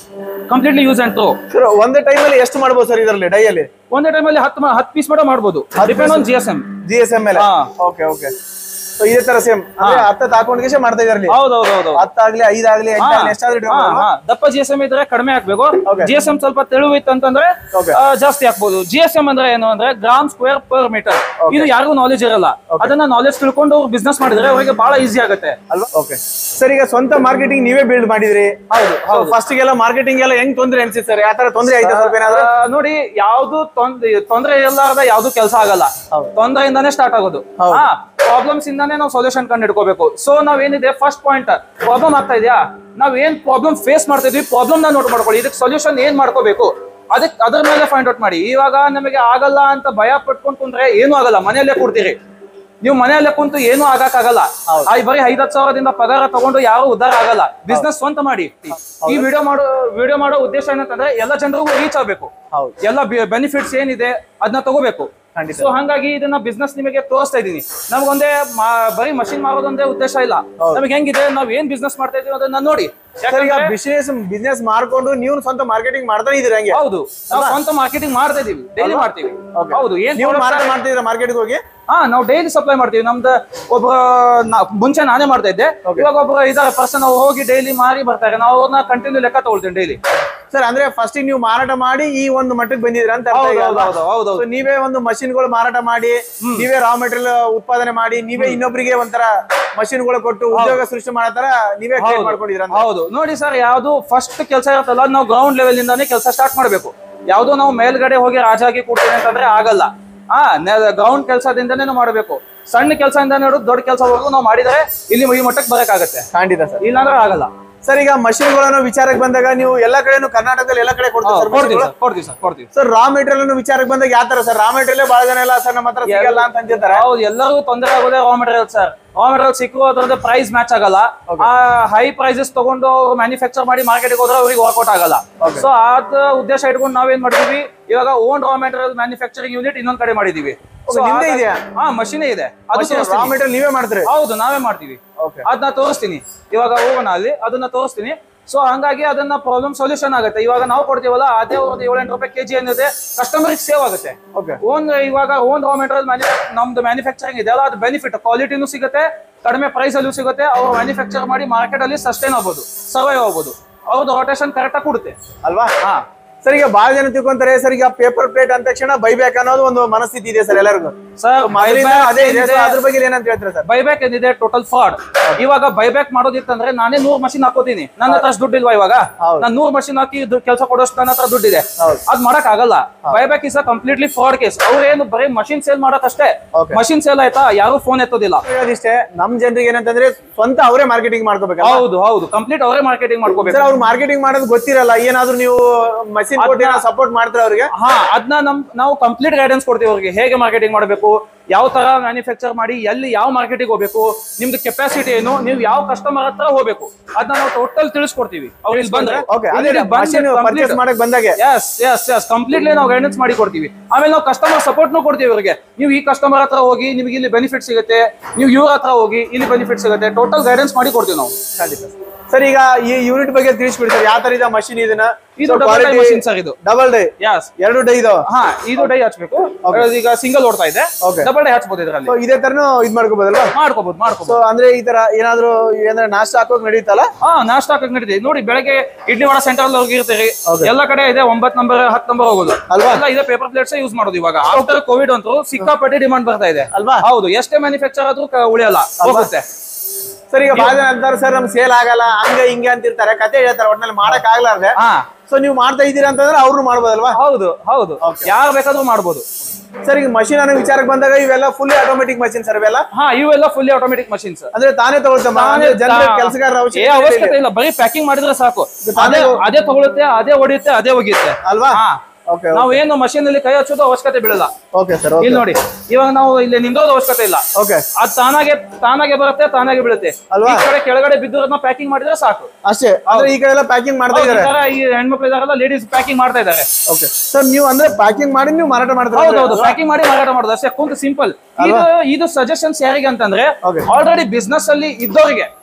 Speaker 2: completely use and throw
Speaker 1: sir ಒಂದೇ ಟೈಮ್ ಅಲ್ಲಿ ಎಷ್ಟು ಮಾಡ್ಬೋದು ಸರ್ ಇದರಲ್ಲಿ ಡೈಯಲ್ಲಿ
Speaker 2: ಒಂದೇ ಟೈಮಲ್ಲಿ ಹತ್ತು ಮ- ಹತ್ತು ಪೀಸ್ ಮಾಡ ಮಾಡ್ಬೋದು depend on G S M
Speaker 1: G S M ಮೇಲೆ
Speaker 2: ಹಾ.
Speaker 1: ಓಕೆ ಓಕೆ ಸೊ ಇದೇ ತರ ಸೇಮ್ ಅಂದ್ರೆ ಹತ್ತತ್ತು ಹಾಕೊಂಡ್ಗೆ ಮಾಡ್ತಾ ಇದಾರೆ
Speaker 2: ಹೌದೌದು
Speaker 1: ಹತ್ತಾಗ್ಲಿ ಐದಾಗ್ಲಿ ಎಂಟಾಗ್ಲಿ ಎಷ್ಟಾದ್ರೂ ಇಟ್ಕೊಬೋದು.
Speaker 2: ದಪ್ಪ ಜಿ ಎಸ್ ಎಂ ಇದ್ರೆ ಕಡಿಮೆ ಹಾಕ್ಬೇಕು
Speaker 1: Okay.
Speaker 2: ಜಿ ಎಸ್ ಎಂ ಸ್ವಲ್ಪ ತೆಳುವು ಇತ್ತು ಅಂತಂದ್ರೆ
Speaker 1: Okay.
Speaker 2: ಆ, ಜಾಸ್ತಿ ಹಾಕ್ಬೋದು ಜಿ ಎಸ್ ಎಂ ಅಂದ್ರೆ ಏನು ಅಂದ್ರೆ ಗ್ರಾಮ್ ಸ್ಕ್ವೇರ್ ಪರ್ ಮೀಟರ್ ಇದು ಯಾರಿಗೂ ನಾಲೆಜ್ ಇರಲ್ಲ ಅದನ್ನ ನಾಲೆಜ್ ತಿಳ್ಕೊಂಡು ಅವ್ರು ಬಿಸ್ನೆಸ್ ಮಾಡಿದ್ರೆ ಅವರಿಗೆ ಬಹಳ ಈಸಿ ಆಗುತ್ತೆ
Speaker 1: ಅಲ್ವಾ ಓಕೆ ಸರ್ ಈಗ ಸ್ವಂತ ಮಾರ್ಕೆಟಿಂಗ್ ನೀವೇ ಬಿಲ್ಡ್ ಮಾಡಿದ್ರಿ ಹೌದು ಫಸ್ಟ್ ಗೆಲ್ಲ ಮಾರ್ಕೆಟಿಂಗ್ ಎಲ್ಲ ಹೆಂಗ್ ತೊಂದ್ರೆ ಅನ್ಸಿತ್ತು ಸರ್ ಯಾವ ತರ ತೊಂದ್ರೆ ಆಯ್ತಾ ಸ್ವಲ್ಪ ಏನಾದ್ರು
Speaker 2: ಆ, ನೋಡಿ ಯಾವ್ದು ತೊಂದ್ರೆ ತೊಂದ್ರೆ ಇರ್ಲಾರ್ದ ಯಾವ್ದು ಕೆಲಸ ಆಗಲ್ಲ ತೊಂದರೆಯಿಂದಾನೇ ಸ್ಟಾರ್ಟ್ ಆಗೋದು ಹಾ ಪ್ರಾಬ್ಲಮ್ಸ್ ಇಂದಾನೇ ನಾವು ಸೊಲ್ಯೂಷನ್ ಕಂಡು ಹಿಡ್ಕೋಬೇಕು ಸೊ ನಾವೇನಿದೆ ಫಸ್ಟ್ ಪಾಯಿಂಟ್ ಪ್ರಾಬ್ಲಮ್ ಆಗ್ತಾ ಇದೆಯಾ ನಾವ್ ಏನ್ ಪ್ರಾಬ್ಲಮ್ ಫೇಸ್ ಮಾಡ್ತಾ ಇದೀವಿ ಪ್ರಾಬ್ಲಮ್ ನ ನೋಟ್ ಮಾಡ್ಕೊಳ್ಳಿ ಇದಕ್ಕೆ ಸೊಲ್ಯೂಷನ್ ಏನ್ ಮಾಡ್ಕೋಬೇಕು ಅದಕ್ಕೆ ಅದ್ರ ಮೇಲೆ ಫೈಂಡ್ ಔಟ್ ಮಾಡಿ ಇವಾಗ ನಮಗೆ ಆಗಲ್ಲ ಅಂತ ಭಯ ಪಟ್ಕೊಂಡ್ ಕುಂತ್ರೆ ಏನೂ ಆಗಲ್ಲ ಮನೆಯಲ್ಲೇ ಕೊಡ್ತೀರಿ ನೀವು ಮನೆಯಲ್ಲೇ ಕುಂತು ಏನೂ ಆಗಕ್ಕಾಗಲ್ಲ ಆ ಬರೀ ಐದತ್ತು ಸಾವಿರದಿಂದ ಪಗಾರ ತಗೊಂಡು ಯಾರು ಉದ್ಧಾರ ಆಗಲ್ಲ ಬಿಸ್ನೆಸ್ ಸ್ವಂತ ಮಾಡಿ ಈ ವಿಡಿಯೋ ಮಾಡೋ ವಿಡಿಯೋ ಮಾಡೋ ಉದ್ದೇಶ ಏನಂತಂದ್ರೆ ಎಲ್ಲ ಜನರಿಗೂ ರೀಚ್ ಆಗ್ಬೇಕು
Speaker 1: ಹೌದು.
Speaker 2: ಎಲ್ಲ ಬೆನಿಫಿಟ್ಸ್ ಏನಿದೆ ಅದನ್ನ ತಗೋಬೇಕು
Speaker 1: ಖಂಡಿತ.
Speaker 2: ಸೊ ಹಂಗಾಗಿ ಇದನ್ನ ಬಿಸ್ನೆಸ್ ನಿಮಗೆ ತೋರಿಸ್ತಾ ಇದೀನಿ ನಮ್ಗೊಂದೇ ಮಾ- ಬರೀ ಮಷಿನ್ ಮಾರೋದೊಂದೇ ಉದ್ದೇಶ ಇಲ್ಲ ನಮಗೆ ಹೆಂಗಿದೆ ನಾವ್ ಏನ್ ಬಿಸ್ನೆಸ್ ಮಾಡ್ತಾ ಇದೀವಿ ಅದನ್ನ ನೋಡಿ
Speaker 1: ಸರ್ ಈಗ
Speaker 2: ಯಾಕಂದ್ರೆ-
Speaker 1: ಬಿಸಿನೆಸ್ ಬಿಸ್ನೆಸ್ ಮಾಡ್ಕೊಂಡು ನೀವು ಸ್ವಂತ ಮಾರ್ಕೆಟಿಂಗ್ ಮಾಡ್ತಾನೆ ಇದೀರ ಹಂಗೆ
Speaker 2: ಹೌದು ನಾವು ಸ್ವಂತ ಮಾರ್ಕೆಟಿಂಗ್ ಮಾಡ್ತಾ ಇದೀವಿ ಡೈಲಿ ಮಾಡ್ತೀವಿ
Speaker 1: Okay.
Speaker 2: ಹೌದು ಏನ್
Speaker 1: ನೀವು
Speaker 2: product
Speaker 1: ಮಾರಾಟ ಮಾಡ್ತಿದ್ರ ಮಾರ್ಕೆಟ್ಗೆ ಹೋಗಿ
Speaker 2: ಹಾ ನಾವು ಡೈಲಿ ಸಪ್ಲೈ ಮಾಡ್ತೀವಿ ನಮ್ದು ಒಬ್ಬ ನಾ- ಮುಂಚೆ ನಾನೇ ಮಾಡ್ತಾ ಇದ್ದೆ ಇವಾಗ ಒಬ್ಬರು ಇದಾರೆ ಪರ್ಸನ್ ಅವ್ರು ಹೋಗಿ ಡೈಲಿ ಮಾರಿ ಬರ್ತಾರೆ ನಾವು ಅವ್ರನ್ನ ಕಂಟಿನ್ಯೂ ಲೆಕ್ಕ ತಗೊಳ್ತೀನಿ ಡೈಲಿ
Speaker 1: ಸರ್ ಅಂದ್ರೆ ಫಸ್ಟ್ ನೀವು ಮಾರಾಟ ಮಾಡಿ ಈ ಒಂದು ಮಟ್ಟಕ್ಕೆ ಬಂದಿದ್ರ ಅಂತ ಅರ್ಥ ಈಗ ಅಲ್ವಾ?
Speaker 2: ಹೌದು ಹೌದು
Speaker 1: So, ನೀವೇ ಒಂದು ಮಷಿನ್ಗಳು ಮಾರಾಟ ಮಾಡಿ ನೀವೇ ರಾ ಮೆಟೀರಿಯಲ್ ಉತ್ಪಾದನೆ ಮಾಡಿ ನೀವೇ ಇನ್ನೊಬ್ಬರಿಗೆ ಒಂಥರ ಮಷಿನ್ಗಳು ಕೊಟ್ಟು ಉದ್ಯೋಗ ಸೃಷ್ಟಿ ಮಾಡೋ ತರ ನೀವೇ ಕ್ರಿಯೇಟ್ ಮಾಡ್ಕೊಂಡಿದ್ರ ಅಂತ
Speaker 2: ಹೌದು ನೋಡಿ ಸರ್ ಯಾವ್ದು ಫಸ್ಟ್ ಕೆಲಸ ಇರುತ್ತಲ್ಲ ಅದ್ ನಾವು ಗ್ರೌಂಡ್ ಲೆವೆಲ್ ಇಂದಾನೇ ಕೆಲಸ ಸ್ಟಾರ್ಟ್ ಮಾಡಬೇಕು ಯಾವ್ದು ನಾವು ಮೇಲ್ಗಡೆ ಹೋಗಿ ರಾಜಾಗಿ ಕೊಡ್ತೀನಿ ಅಂತಂದ್ರೆ ಆಗಲ್ಲ ಆ ಗ್ರೌಂಡ್ ಕೆಲಸದಿಂದನೇ ನಾವು ಮಾಡಬೇಕು ಸಣ್ಣ ಕೆಲಸದಿಂದ ಹಿಡಿದು ದೊಡ್ಡ ಕೆಲಸವರೆಗೂ ನಾವು ಮಾಡಿದ್ರೆ ಇಲ್ಲಿ ಈ ಮಟ್ಟಕ್ಕೆ ಬರಕಾಗತ್ತೆ
Speaker 1: ಖಂಡಿತ ಸರ್
Speaker 2: ಇಲ್ಲಾಂದ್ರೆ ಆಗಲ್ಲ
Speaker 1: ಸರ್ ಈಗ ಮಷಿನ್ಗಳನ್ನು ವಿಚಾರಕ್ಕೆ ಬಂದಾಗ ನೀವು ಎಲ್ಲ ಕಡೆನು ಕರ್ನಾಟಕದಲ್ಲಿ ಎಲ್ಲ ಕಡೆ ಕೊಡ್ತೀವಿ ಸರ್
Speaker 2: ಕೊಡ್ತೀವಿ ಸರ್ ಕೊಡ್ತೀವಿ ಸರ್ ಕೊಡ್ತೀವಿ
Speaker 1: ಸರ್ ರಾ ಮೆಟೀರಿಯಲ್ ವಿಚಾರಕ್ಕೆ ಬಂದಾಗ ಯಾವ ತರ ಸರ್ ರಾ ಮೆಟೀರಿಯಲ್ ಬಹಳ ಜನ ಎಲ್ಲ ಸರ್ ನಮ್ಮ ಹತ್ರ ಸಿಗಲ್ಲ ಅಂತ ಅಂತಿರ್ತಾರೆ
Speaker 2: ಹೌದು ಎಲ್ಲರಿಗೂ ತೊಂದರೆ ಆಗೋದೇ raw material sir raw material ಸಿಕ್ಕರು ಅದ್ರದ್ದು ಪ್ರೈಸ್ ಮ್ಯಾಚ್ ಆಗಲ್ಲ ಆ ಹೈ ಪ್ರೈಸಸ್ ತಗೊಂಡು ಮ್ಯಾನುಫ್ಯಾಕ್ಚರ್ ಮಾಡಿ ಮಾರ್ಕೆಟ್ಗೆ ಹೋದ್ರೆ ಅವ್ರಿಗೆ ವರ್ಕೌಟ್ ಆಗಲ್ಲ ಸೊ ಅದ ಉದ್ದೇಶ ಇಟ್ಕೊಂಡು ನಾವೇನ್ ಮಾಡಿದೀವಿ ಇವಾಗ own raw material manufacturing unit ಇನ್ನೊಂದ್ ಕಡೆ ಮಾಡಿದೀವಿ So
Speaker 1: ನಿಮ್ದೇ
Speaker 2: ಹಾಗಾಗಿ-
Speaker 1: ಇದೆಯಾ?
Speaker 2: ಹಾ ಮಷೀನೇ ಇದೆ ಅದು
Speaker 1: ರಾ
Speaker 2: ತೋರಿಸ್ತೀನಿ.
Speaker 1: ಮೆಟೀರಿಯಲ್ ನೀವೇ ಮಾಡ್ತೀರಿ
Speaker 2: ಹೌದು ನಾವೇ ಮಾಡ್ತೀವಿ
Speaker 1: ಓಕೆ
Speaker 2: ಅದನ್ನ ತೋರಿಸ್ತೀನಿ ಇವಾಗ ಹೋಗೋಣ ಅಲ್ಲಿ ಅದನ್ನ ತೋರಿಸ್ತೀನಿ ಸೊ ಹಂಗಾಗಿ ಅದನ್ನ ಪ್ರಾಬ್ಲಮ್ ಸೊಲ್ಯೂಷನ್ ಆಗುತ್ತೆ ಇವಾಗ ನಾವು ಕೊಡ್ತೀವಲ್ಲ ಅದೇ ಒಂದು ಏಳೆಂಟು ರೂಪಾಯಿ ಕೆಜಿ ಏನಿದೆ ಕಸ್ಟಮರ್ಗೆ ಸೇವ್ ಆಗುತ್ತೆ
Speaker 1: ಓಕೆ
Speaker 2: ಓನ್ ಇವಾಗ ಓನ್ ರಾ ಮೆಟೀರಿಯಲ್ ನಮ್ದು ಮ್ಯಾನುಫ್ಯಾಕ್ಚರಿಂಗ್ ಇದೆ ಅಲ್ಲ ಅದು ಬೆನಿಫಿಟ್ ಕ್ವಾಲಿಟಿನೂ ಸಿಗುತ್ತೆ ಕಡಿಮೆ ಪ್ರೈಸ್ ಅಲ್ಲೂ ಸಿಗುತ್ತೆ ಅವ್ರು ಮ್ಯಾನುಫ್ಯಾಕ್ಚರ್ ಮಾಡಿ ಮಾರ್ಕೆಟ್ ಅಲ್ಲಿ ಸಸ್ಟೈನ್ ಆಗ್ಬೋದು ಸರ್ವೈವ್ ಆಗ್ಬೋದು ಅವ್ರದ್ದು ರೊಟೇಷನ್ ಕರೆಕ್ಟಾಗಿ ಕೊಡುತ್ತೆ
Speaker 1: ಅಲ್ವಾ
Speaker 2: ಹಾ
Speaker 1: ಸರ್ ಈಗ ಬಹಳ ಜನ ತಿಳ್ಕೊಂತಾರೆ ಸರ್ ಈಗ ಪೇಪರ್ ಪ್ಲೇಟ್ ಅಂದ ತಕ್ಷಣ ಬೈಬ್ಯಾಕ್ ಅನ್ನೋದು ಒಂದು ಮನಸ್ಥಿತಿ ಇದೆ ಸರ್ ಎಲ್ಲರಿಗೂ
Speaker 2: ಸರ್
Speaker 1: ಮೊದಲಿಂದ ಅದೇ ಇದೆ so ಅದ್ರ ಬಗ್ಗೆ ಏನಂತ ಹೇಳ್ತಾರೆ ಸರ್
Speaker 2: ಬೈಬ್ಯಾಕ್ ಏನಿದೆ ಟೋಟಲ್ ಫ್ರಾಡ್ ಇವಾಗ ಬೈಬ್ಯಾಕ್ ಮಾಡೋದಿತ್ತಂದ್ರೆ ನಾನೇ ನೂರ್ ಮಷಿನ್ ಹಾಕೋತೀನಿ ನನ್ನ ಹತ್ರ ಅಷ್ಟು ದುಡ್ಡಿಲ್ವಾ ಇವಾಗ
Speaker 1: ಹೌದು.
Speaker 2: ನಾನು ನೂರ್ ಮಷಿನ್ ಹಾಕಿ ಕೆಲಸ ಕೊಡೋಷ್ಟು ನನ್ನ ಹತ್ರ ದುಡ್ಡಿದೆ
Speaker 1: ಹೌದು.
Speaker 2: ಅದ್ ಮಾಡಕ್ ಆಗಲ್ಲ buyback is a completely fraud case ಅವ್ರು ಏನು ಬರೀ ಮಷಿನ್ ಸೇಲ್ ಮಾಡಕ್ಕಷ್ಟೇ
Speaker 1: Okay.
Speaker 2: ಮಷಿನ್ ಸೇಲ್ ಆಯ್ತಾ ಯಾರು ಫೋನ್ ಎತ್ತೋದಿಲ್ಲ
Speaker 1: ಹೇಳೋದಿಷ್ಟೇ ನಮ್ ಜನರಿಗೆ ಏನಂತಂದ್ರೆ ಸ್ವಂತ ಅವರೇ ಮಾರ್ಕೆಟಿಂಗ್ ಮಾಡ್ಕೋಬೇಕು
Speaker 2: ಹೌದು ಹೌದು ಕಂಪ್ಲೀಟ್ ಅವರೇ ಮಾರ್ಕೆಟಿಂಗ್ ಮಾಡ್ಕೋಬೇಕು
Speaker 1: ಸರ್ ಅವ್ರು ಮಾರ್ಕೆಟಿಂಗ್ ಮಾಡೋದು ಗೊತ್ತಿರಲ್ಲ ಏನಾದ್ರು ನೀವು ಮಷಿನ್ ಕೊಟ್ಟು
Speaker 2: ಅದ್ನ-
Speaker 1: ಸಪೋರ್ಟ್ ಮಾಡ್ತಾರೆ ಅವ್ರಿಗೆ
Speaker 2: ಹಾ ಅದನ್ನ ನಮ್ ನಾವು ಕಂಪ್ಲೀಟ್ ಗೈಡೆನ್ಸ್ ಕೊಡ್ತೀವಿ ಅವ್ರಿಗೆ ಹೇಗೆ ಮಾರ್ಕೆಟಿಂಗ್ ಮಾಡಬೇಕು ಯಾವ ತರ ಮ್ಯಾನುಫ್ಯಾಕ್ಚರ್ ಮಾಡಿ ಎಲ್ಲಿ ಯಾವ ಮಾರ್ಕೆಟಿಗೆ ಹೋಗ್ಬೇಕು ನಿಮ್ದು ಕೆಪಾಸಿಟಿ ಏನು ನೀವು ಯಾವ ಕಸ್ಟಮರ್ ಹತ್ರ ಹೋಗ್ಬೇಕು ಅದನ್ನ ನಾವು ಟೋಟಲ್ ತಿಳಿಸ್ಕೊಡ್ತೀವಿ ಅವ್ರು ಇಲ್ಲಿ ಬಂದ್ರೆ
Speaker 1: ಓಕೆ ಅದೇ ಮಷಿನ್ ಪರ್ಚೇಸ್ ಮಾಡಕ್ ಬಂದಾಗೆ
Speaker 2: ಎಸ್ ಎಸ್ ಎಸ್ ಕಂಪ್ಲೀಟ್ಲಿ ನಾವು ಗೈಡೆನ್ಸ್ ಮಾಡಿ ಕೊಡ್ತೀವಿ ಆಮೇಲೆ ನಾವು ಕಸ್ಟಮರ್ ಸಪೋರ್ಟ್ನು ಕೊಡ್ತೀವಿ ಇವರಿಗೆ ನೀವು ಈ ಕಸ್ಟಮರ್ ಹತ್ರ ಹೋಗಿ ನಿಮಗೆ ಇಲ್ಲಿ ಬೆನಿಫಿಟ್ ಸಿಗುತ್ತೆ ನೀವು ಇವ್ರ ಹತ್ರ ಹೋಗಿ ಇಲ್ಲಿ ಬೆನಿಫಿಟ್ ಸಿಗುತ್ತೆ ಟೋಟಲ್ ಗೈಡೆನ್ಸ್ ಮಾಡಿ ಕೊಡ್ತೀವಿ ನಾವು
Speaker 1: ಖಂಡಿತ ಸರ್ ಈಗ ಈ ಯೂನಿಟ್ ಬಗ್ಗೆ ತಿಳಿಸ್ಬಿಡಿ ಸರ್ ಯಾವ ತರ ಇದೆ ಮಷಿನ್ ಇದನ್ನ
Speaker 2: ಇದು ಡಬಲ್ ಡೈ ಮಷಿನ್ ಸರ್ ಇದು
Speaker 1: ಡಬಲ್ ಡೈ
Speaker 2: ಎಸ್
Speaker 1: ಎರಡು ಡೈ ಇದಾವ
Speaker 2: ಹಾ ಇದು ಡೈ ಹಚ್ಬೇಕು ಈಗ ಸಿಂಗಲ್ ಓಡ್ತಾ ಇದೆ
Speaker 1: Okay.
Speaker 2: ಡಬಲ್ ಡೈ ಹಚ್ಬೋದು ಇದರಲ್ಲಿ
Speaker 1: ಸೊ ಇದೇ ತರನು ಇದ್ ಮಾಡ್ಕೋಬಹುದಲ್ವಾ
Speaker 2: ಮಾಡ್ಕೋಬಹುದು ಮಾಡ್ಕೋಬಹುದು
Speaker 1: ಸೊ ಅಂದ್ರೆ ಈ ತರ ಏನಾದ್ರು ಏನಾದ್ರು ನಾಷ್ಟ ಹಾಕೋಕ್ ನಡೀತಲ್ಲ
Speaker 2: ಹಾ ನಾಷ್ಟ ಹಾಕಕ್ ನಡೀತಿದೆ ನೋಡಿ ಬೆಳಗ್ಗೆ ಇಡ್ಲಿ ವಡ ಸೆಂಟರ್ ಹೋಗಿರ್ತೀರಿ ಎಲ್ಲ ಕಡೆ ಇದೆ ಒಂಬತ್ ನಂಬರ್ ಹತ್ತು ನಂಬರ್ ಹೋಗೋದು
Speaker 1: ಅಲ್ವಾ?
Speaker 2: ಎಲ್ಲ ಇದೆ ಪೇಪರ್ ಪ್ಲೇಟ್ಸ್ ಯೂಸ್ ಮಾಡೋದು ಇವಾಗ ಆಫ್ಟರ್ ಕೋವಿಡ್ ಅಂತೂ ಸಿಕ್ಕಾಪಟ್ಟೆ ಡಿಮಾಂಡ್ ಬರ್ತಾ ಇದೆ
Speaker 1: ಅಲ್ವಾ?
Speaker 2: ಹೌದು ಎಷ್ಟೇ ಮ್ಯಾನುಫ್ಯಾಕ್ಚರ್ ಆದ್ರೂ ಕ- ಉಳಿಯಲ್ಲ ಹೋಗುತ್ತೆ
Speaker 1: ಸರ್ ಈಗ ಬಹಳ ಜನ ಅಂತಾರೆ ಸರ್ ನಮ್ಗೆ ಸೇಲ್ ಆಗಲ್ಲ ಹಂಗ ಹಿಂಗೆ ಅಂತಿರ್ತಾರೆ ಕತೆ ಹೇಳ್ತಾರೆ ಒಟ್ನಲ್ಲಿ ಮಾಡಕ್ ಆಗ್ಲಾರ್ದೆ
Speaker 2: ಹಾ
Speaker 1: ಸೊ ನೀವು ಮಾಡ್ತಾ ಇದ್ದೀರಾ ಅಂತಂದ್ರೆ ಅವ್ರು ಮಾಡ್ಬೋದಲ್ವಾ
Speaker 2: ಹೌದು ಹೌದು ಯಾರು ಬೇಕಾದ್ರೂ ಮಾಡ್ಬೋದು
Speaker 1: ಸರ್ ಈಗ ಮಷಿನ್ ಅನ್ನೋ ವಿಚಾರಕ್ಕೆ ಬಂದಾಗ ಇವೆಲ್ಲ ಫುಲ್ಲಿ ಆಟೋಮೆಟಿಕ್ ಮಷಿನ್ ಸರ್ ಇವೆಲ್ಲ
Speaker 2: ಹಾ ಇವೆಲ್ಲ ಫುಲ್ಲಿ ಆಟೋಮೆಟಿಕ್ ಮಷಿನ್ಸ್
Speaker 1: ಅಂದ್ರೆ ತಾನೇ ತಗೊಳ್ತಮ್ಮ ಅಂದ್ರೆ ಜನರ ಕೆಲಸಗಾರರ
Speaker 2: ಏ
Speaker 1: ಅವಶ್ಯಕತೆ
Speaker 2: ಅವಶ್ಯಕತೆ
Speaker 1: ಇಲ್ಲ.
Speaker 2: ಇಲ್ಲ ಬರೀ ಪ್ಯಾಕಿಂಗ್ ಮಾಡಿದ್ರೆ ಸಾಕು
Speaker 1: ತಾನೇ
Speaker 2: ಅದೇ ಅದೇ ತಗೊಳುತ್ತೆ ಅದೇ ಹೊಡಿಯುತ್ತೆ ಅದೇ ಒಗಿಯುತ್ತೆ
Speaker 1: ಅಲ್ವಾ
Speaker 2: ಹಾ
Speaker 1: ಓಕೆ
Speaker 2: ನಾವು ಏನು ಮಷೀನ್ ಅಲ್ಲಿ ಕೈ ಹಚ್ಚೋದು ಅವಶ್ಯಕತೆ ಬೀಳಲ್ಲ
Speaker 1: ಓಕೆ ಸರ್
Speaker 2: ಇಲ್ಲಿ ನೋಡಿ ಇವಾಗ ನಾವು ಇಲ್ಲಿ ನಿಂದೋದು ಅವಶ್ಯಕತೆ ಇಲ್ಲ
Speaker 1: ಓಕೆ
Speaker 2: ಅದ್ ತಾನಾಗೆ ತಾನಾಗೆ ಬರುತ್ತೆ ತಾನಾಗೆ ಬೀಳುತ್ತೆ
Speaker 1: ಅಲ್ವಾ?
Speaker 2: ಈ ಕಡೆ ಕೆಳಗಡೆ ಬಿದ್ದೋದನ್ನ ಪ್ಯಾಕಿಂಗ್ ಮಾಡಿದ್ರೆ ಸಾಕು
Speaker 1: ಅಷ್ಟೇ ಅಂದ್ರೆ ಈ ಕಡೆ ಎಲ್ಲ ಪ್ಯಾಕಿಂಗ್ ಮಾಡ್ತಾ
Speaker 2: ಹೌದು, ಈ
Speaker 1: ಇದಾರೆ
Speaker 2: ತರ ಈ ಹೆಣ್ಮಕ್ಳು ಇದಾರಲ್ಲ ಲೇಡೀಸ್ ಪ್ಯಾಕಿಂಗ್ ಮಾಡ್ತಾ ಇದಾರೆ
Speaker 1: ಓಕೆ ಸರ್ ನೀವು ಅಂದ್ರೆ ಪ್ಯಾಕಿಂಗ್ ಮಾಡಿ ನೀವು ಮಾರಾಟ ಮಾಡ್ತಾರೆ
Speaker 2: ಹೌದೌದು ಪ್ಯಾಕಿಂಗ್ ಮಾಡಿ ಮಾರಾಟ ಮಾಡೋದು ಅಷ್ಟೇ ಕುಂತು ಸಿಂಪಲ್ ಇದು ಇದು ಸಜೆಷನ್ಸ್ ಯಾರಿಗೆ ಅಂತಂದ್ರೆ
Speaker 1: Okay.
Speaker 2: ಆಲ್ರೆಡಿ ಬಿಸ್ನೆಸ್ ಅಲ್ಲಿ ಇದ್ದವರಿಗೆ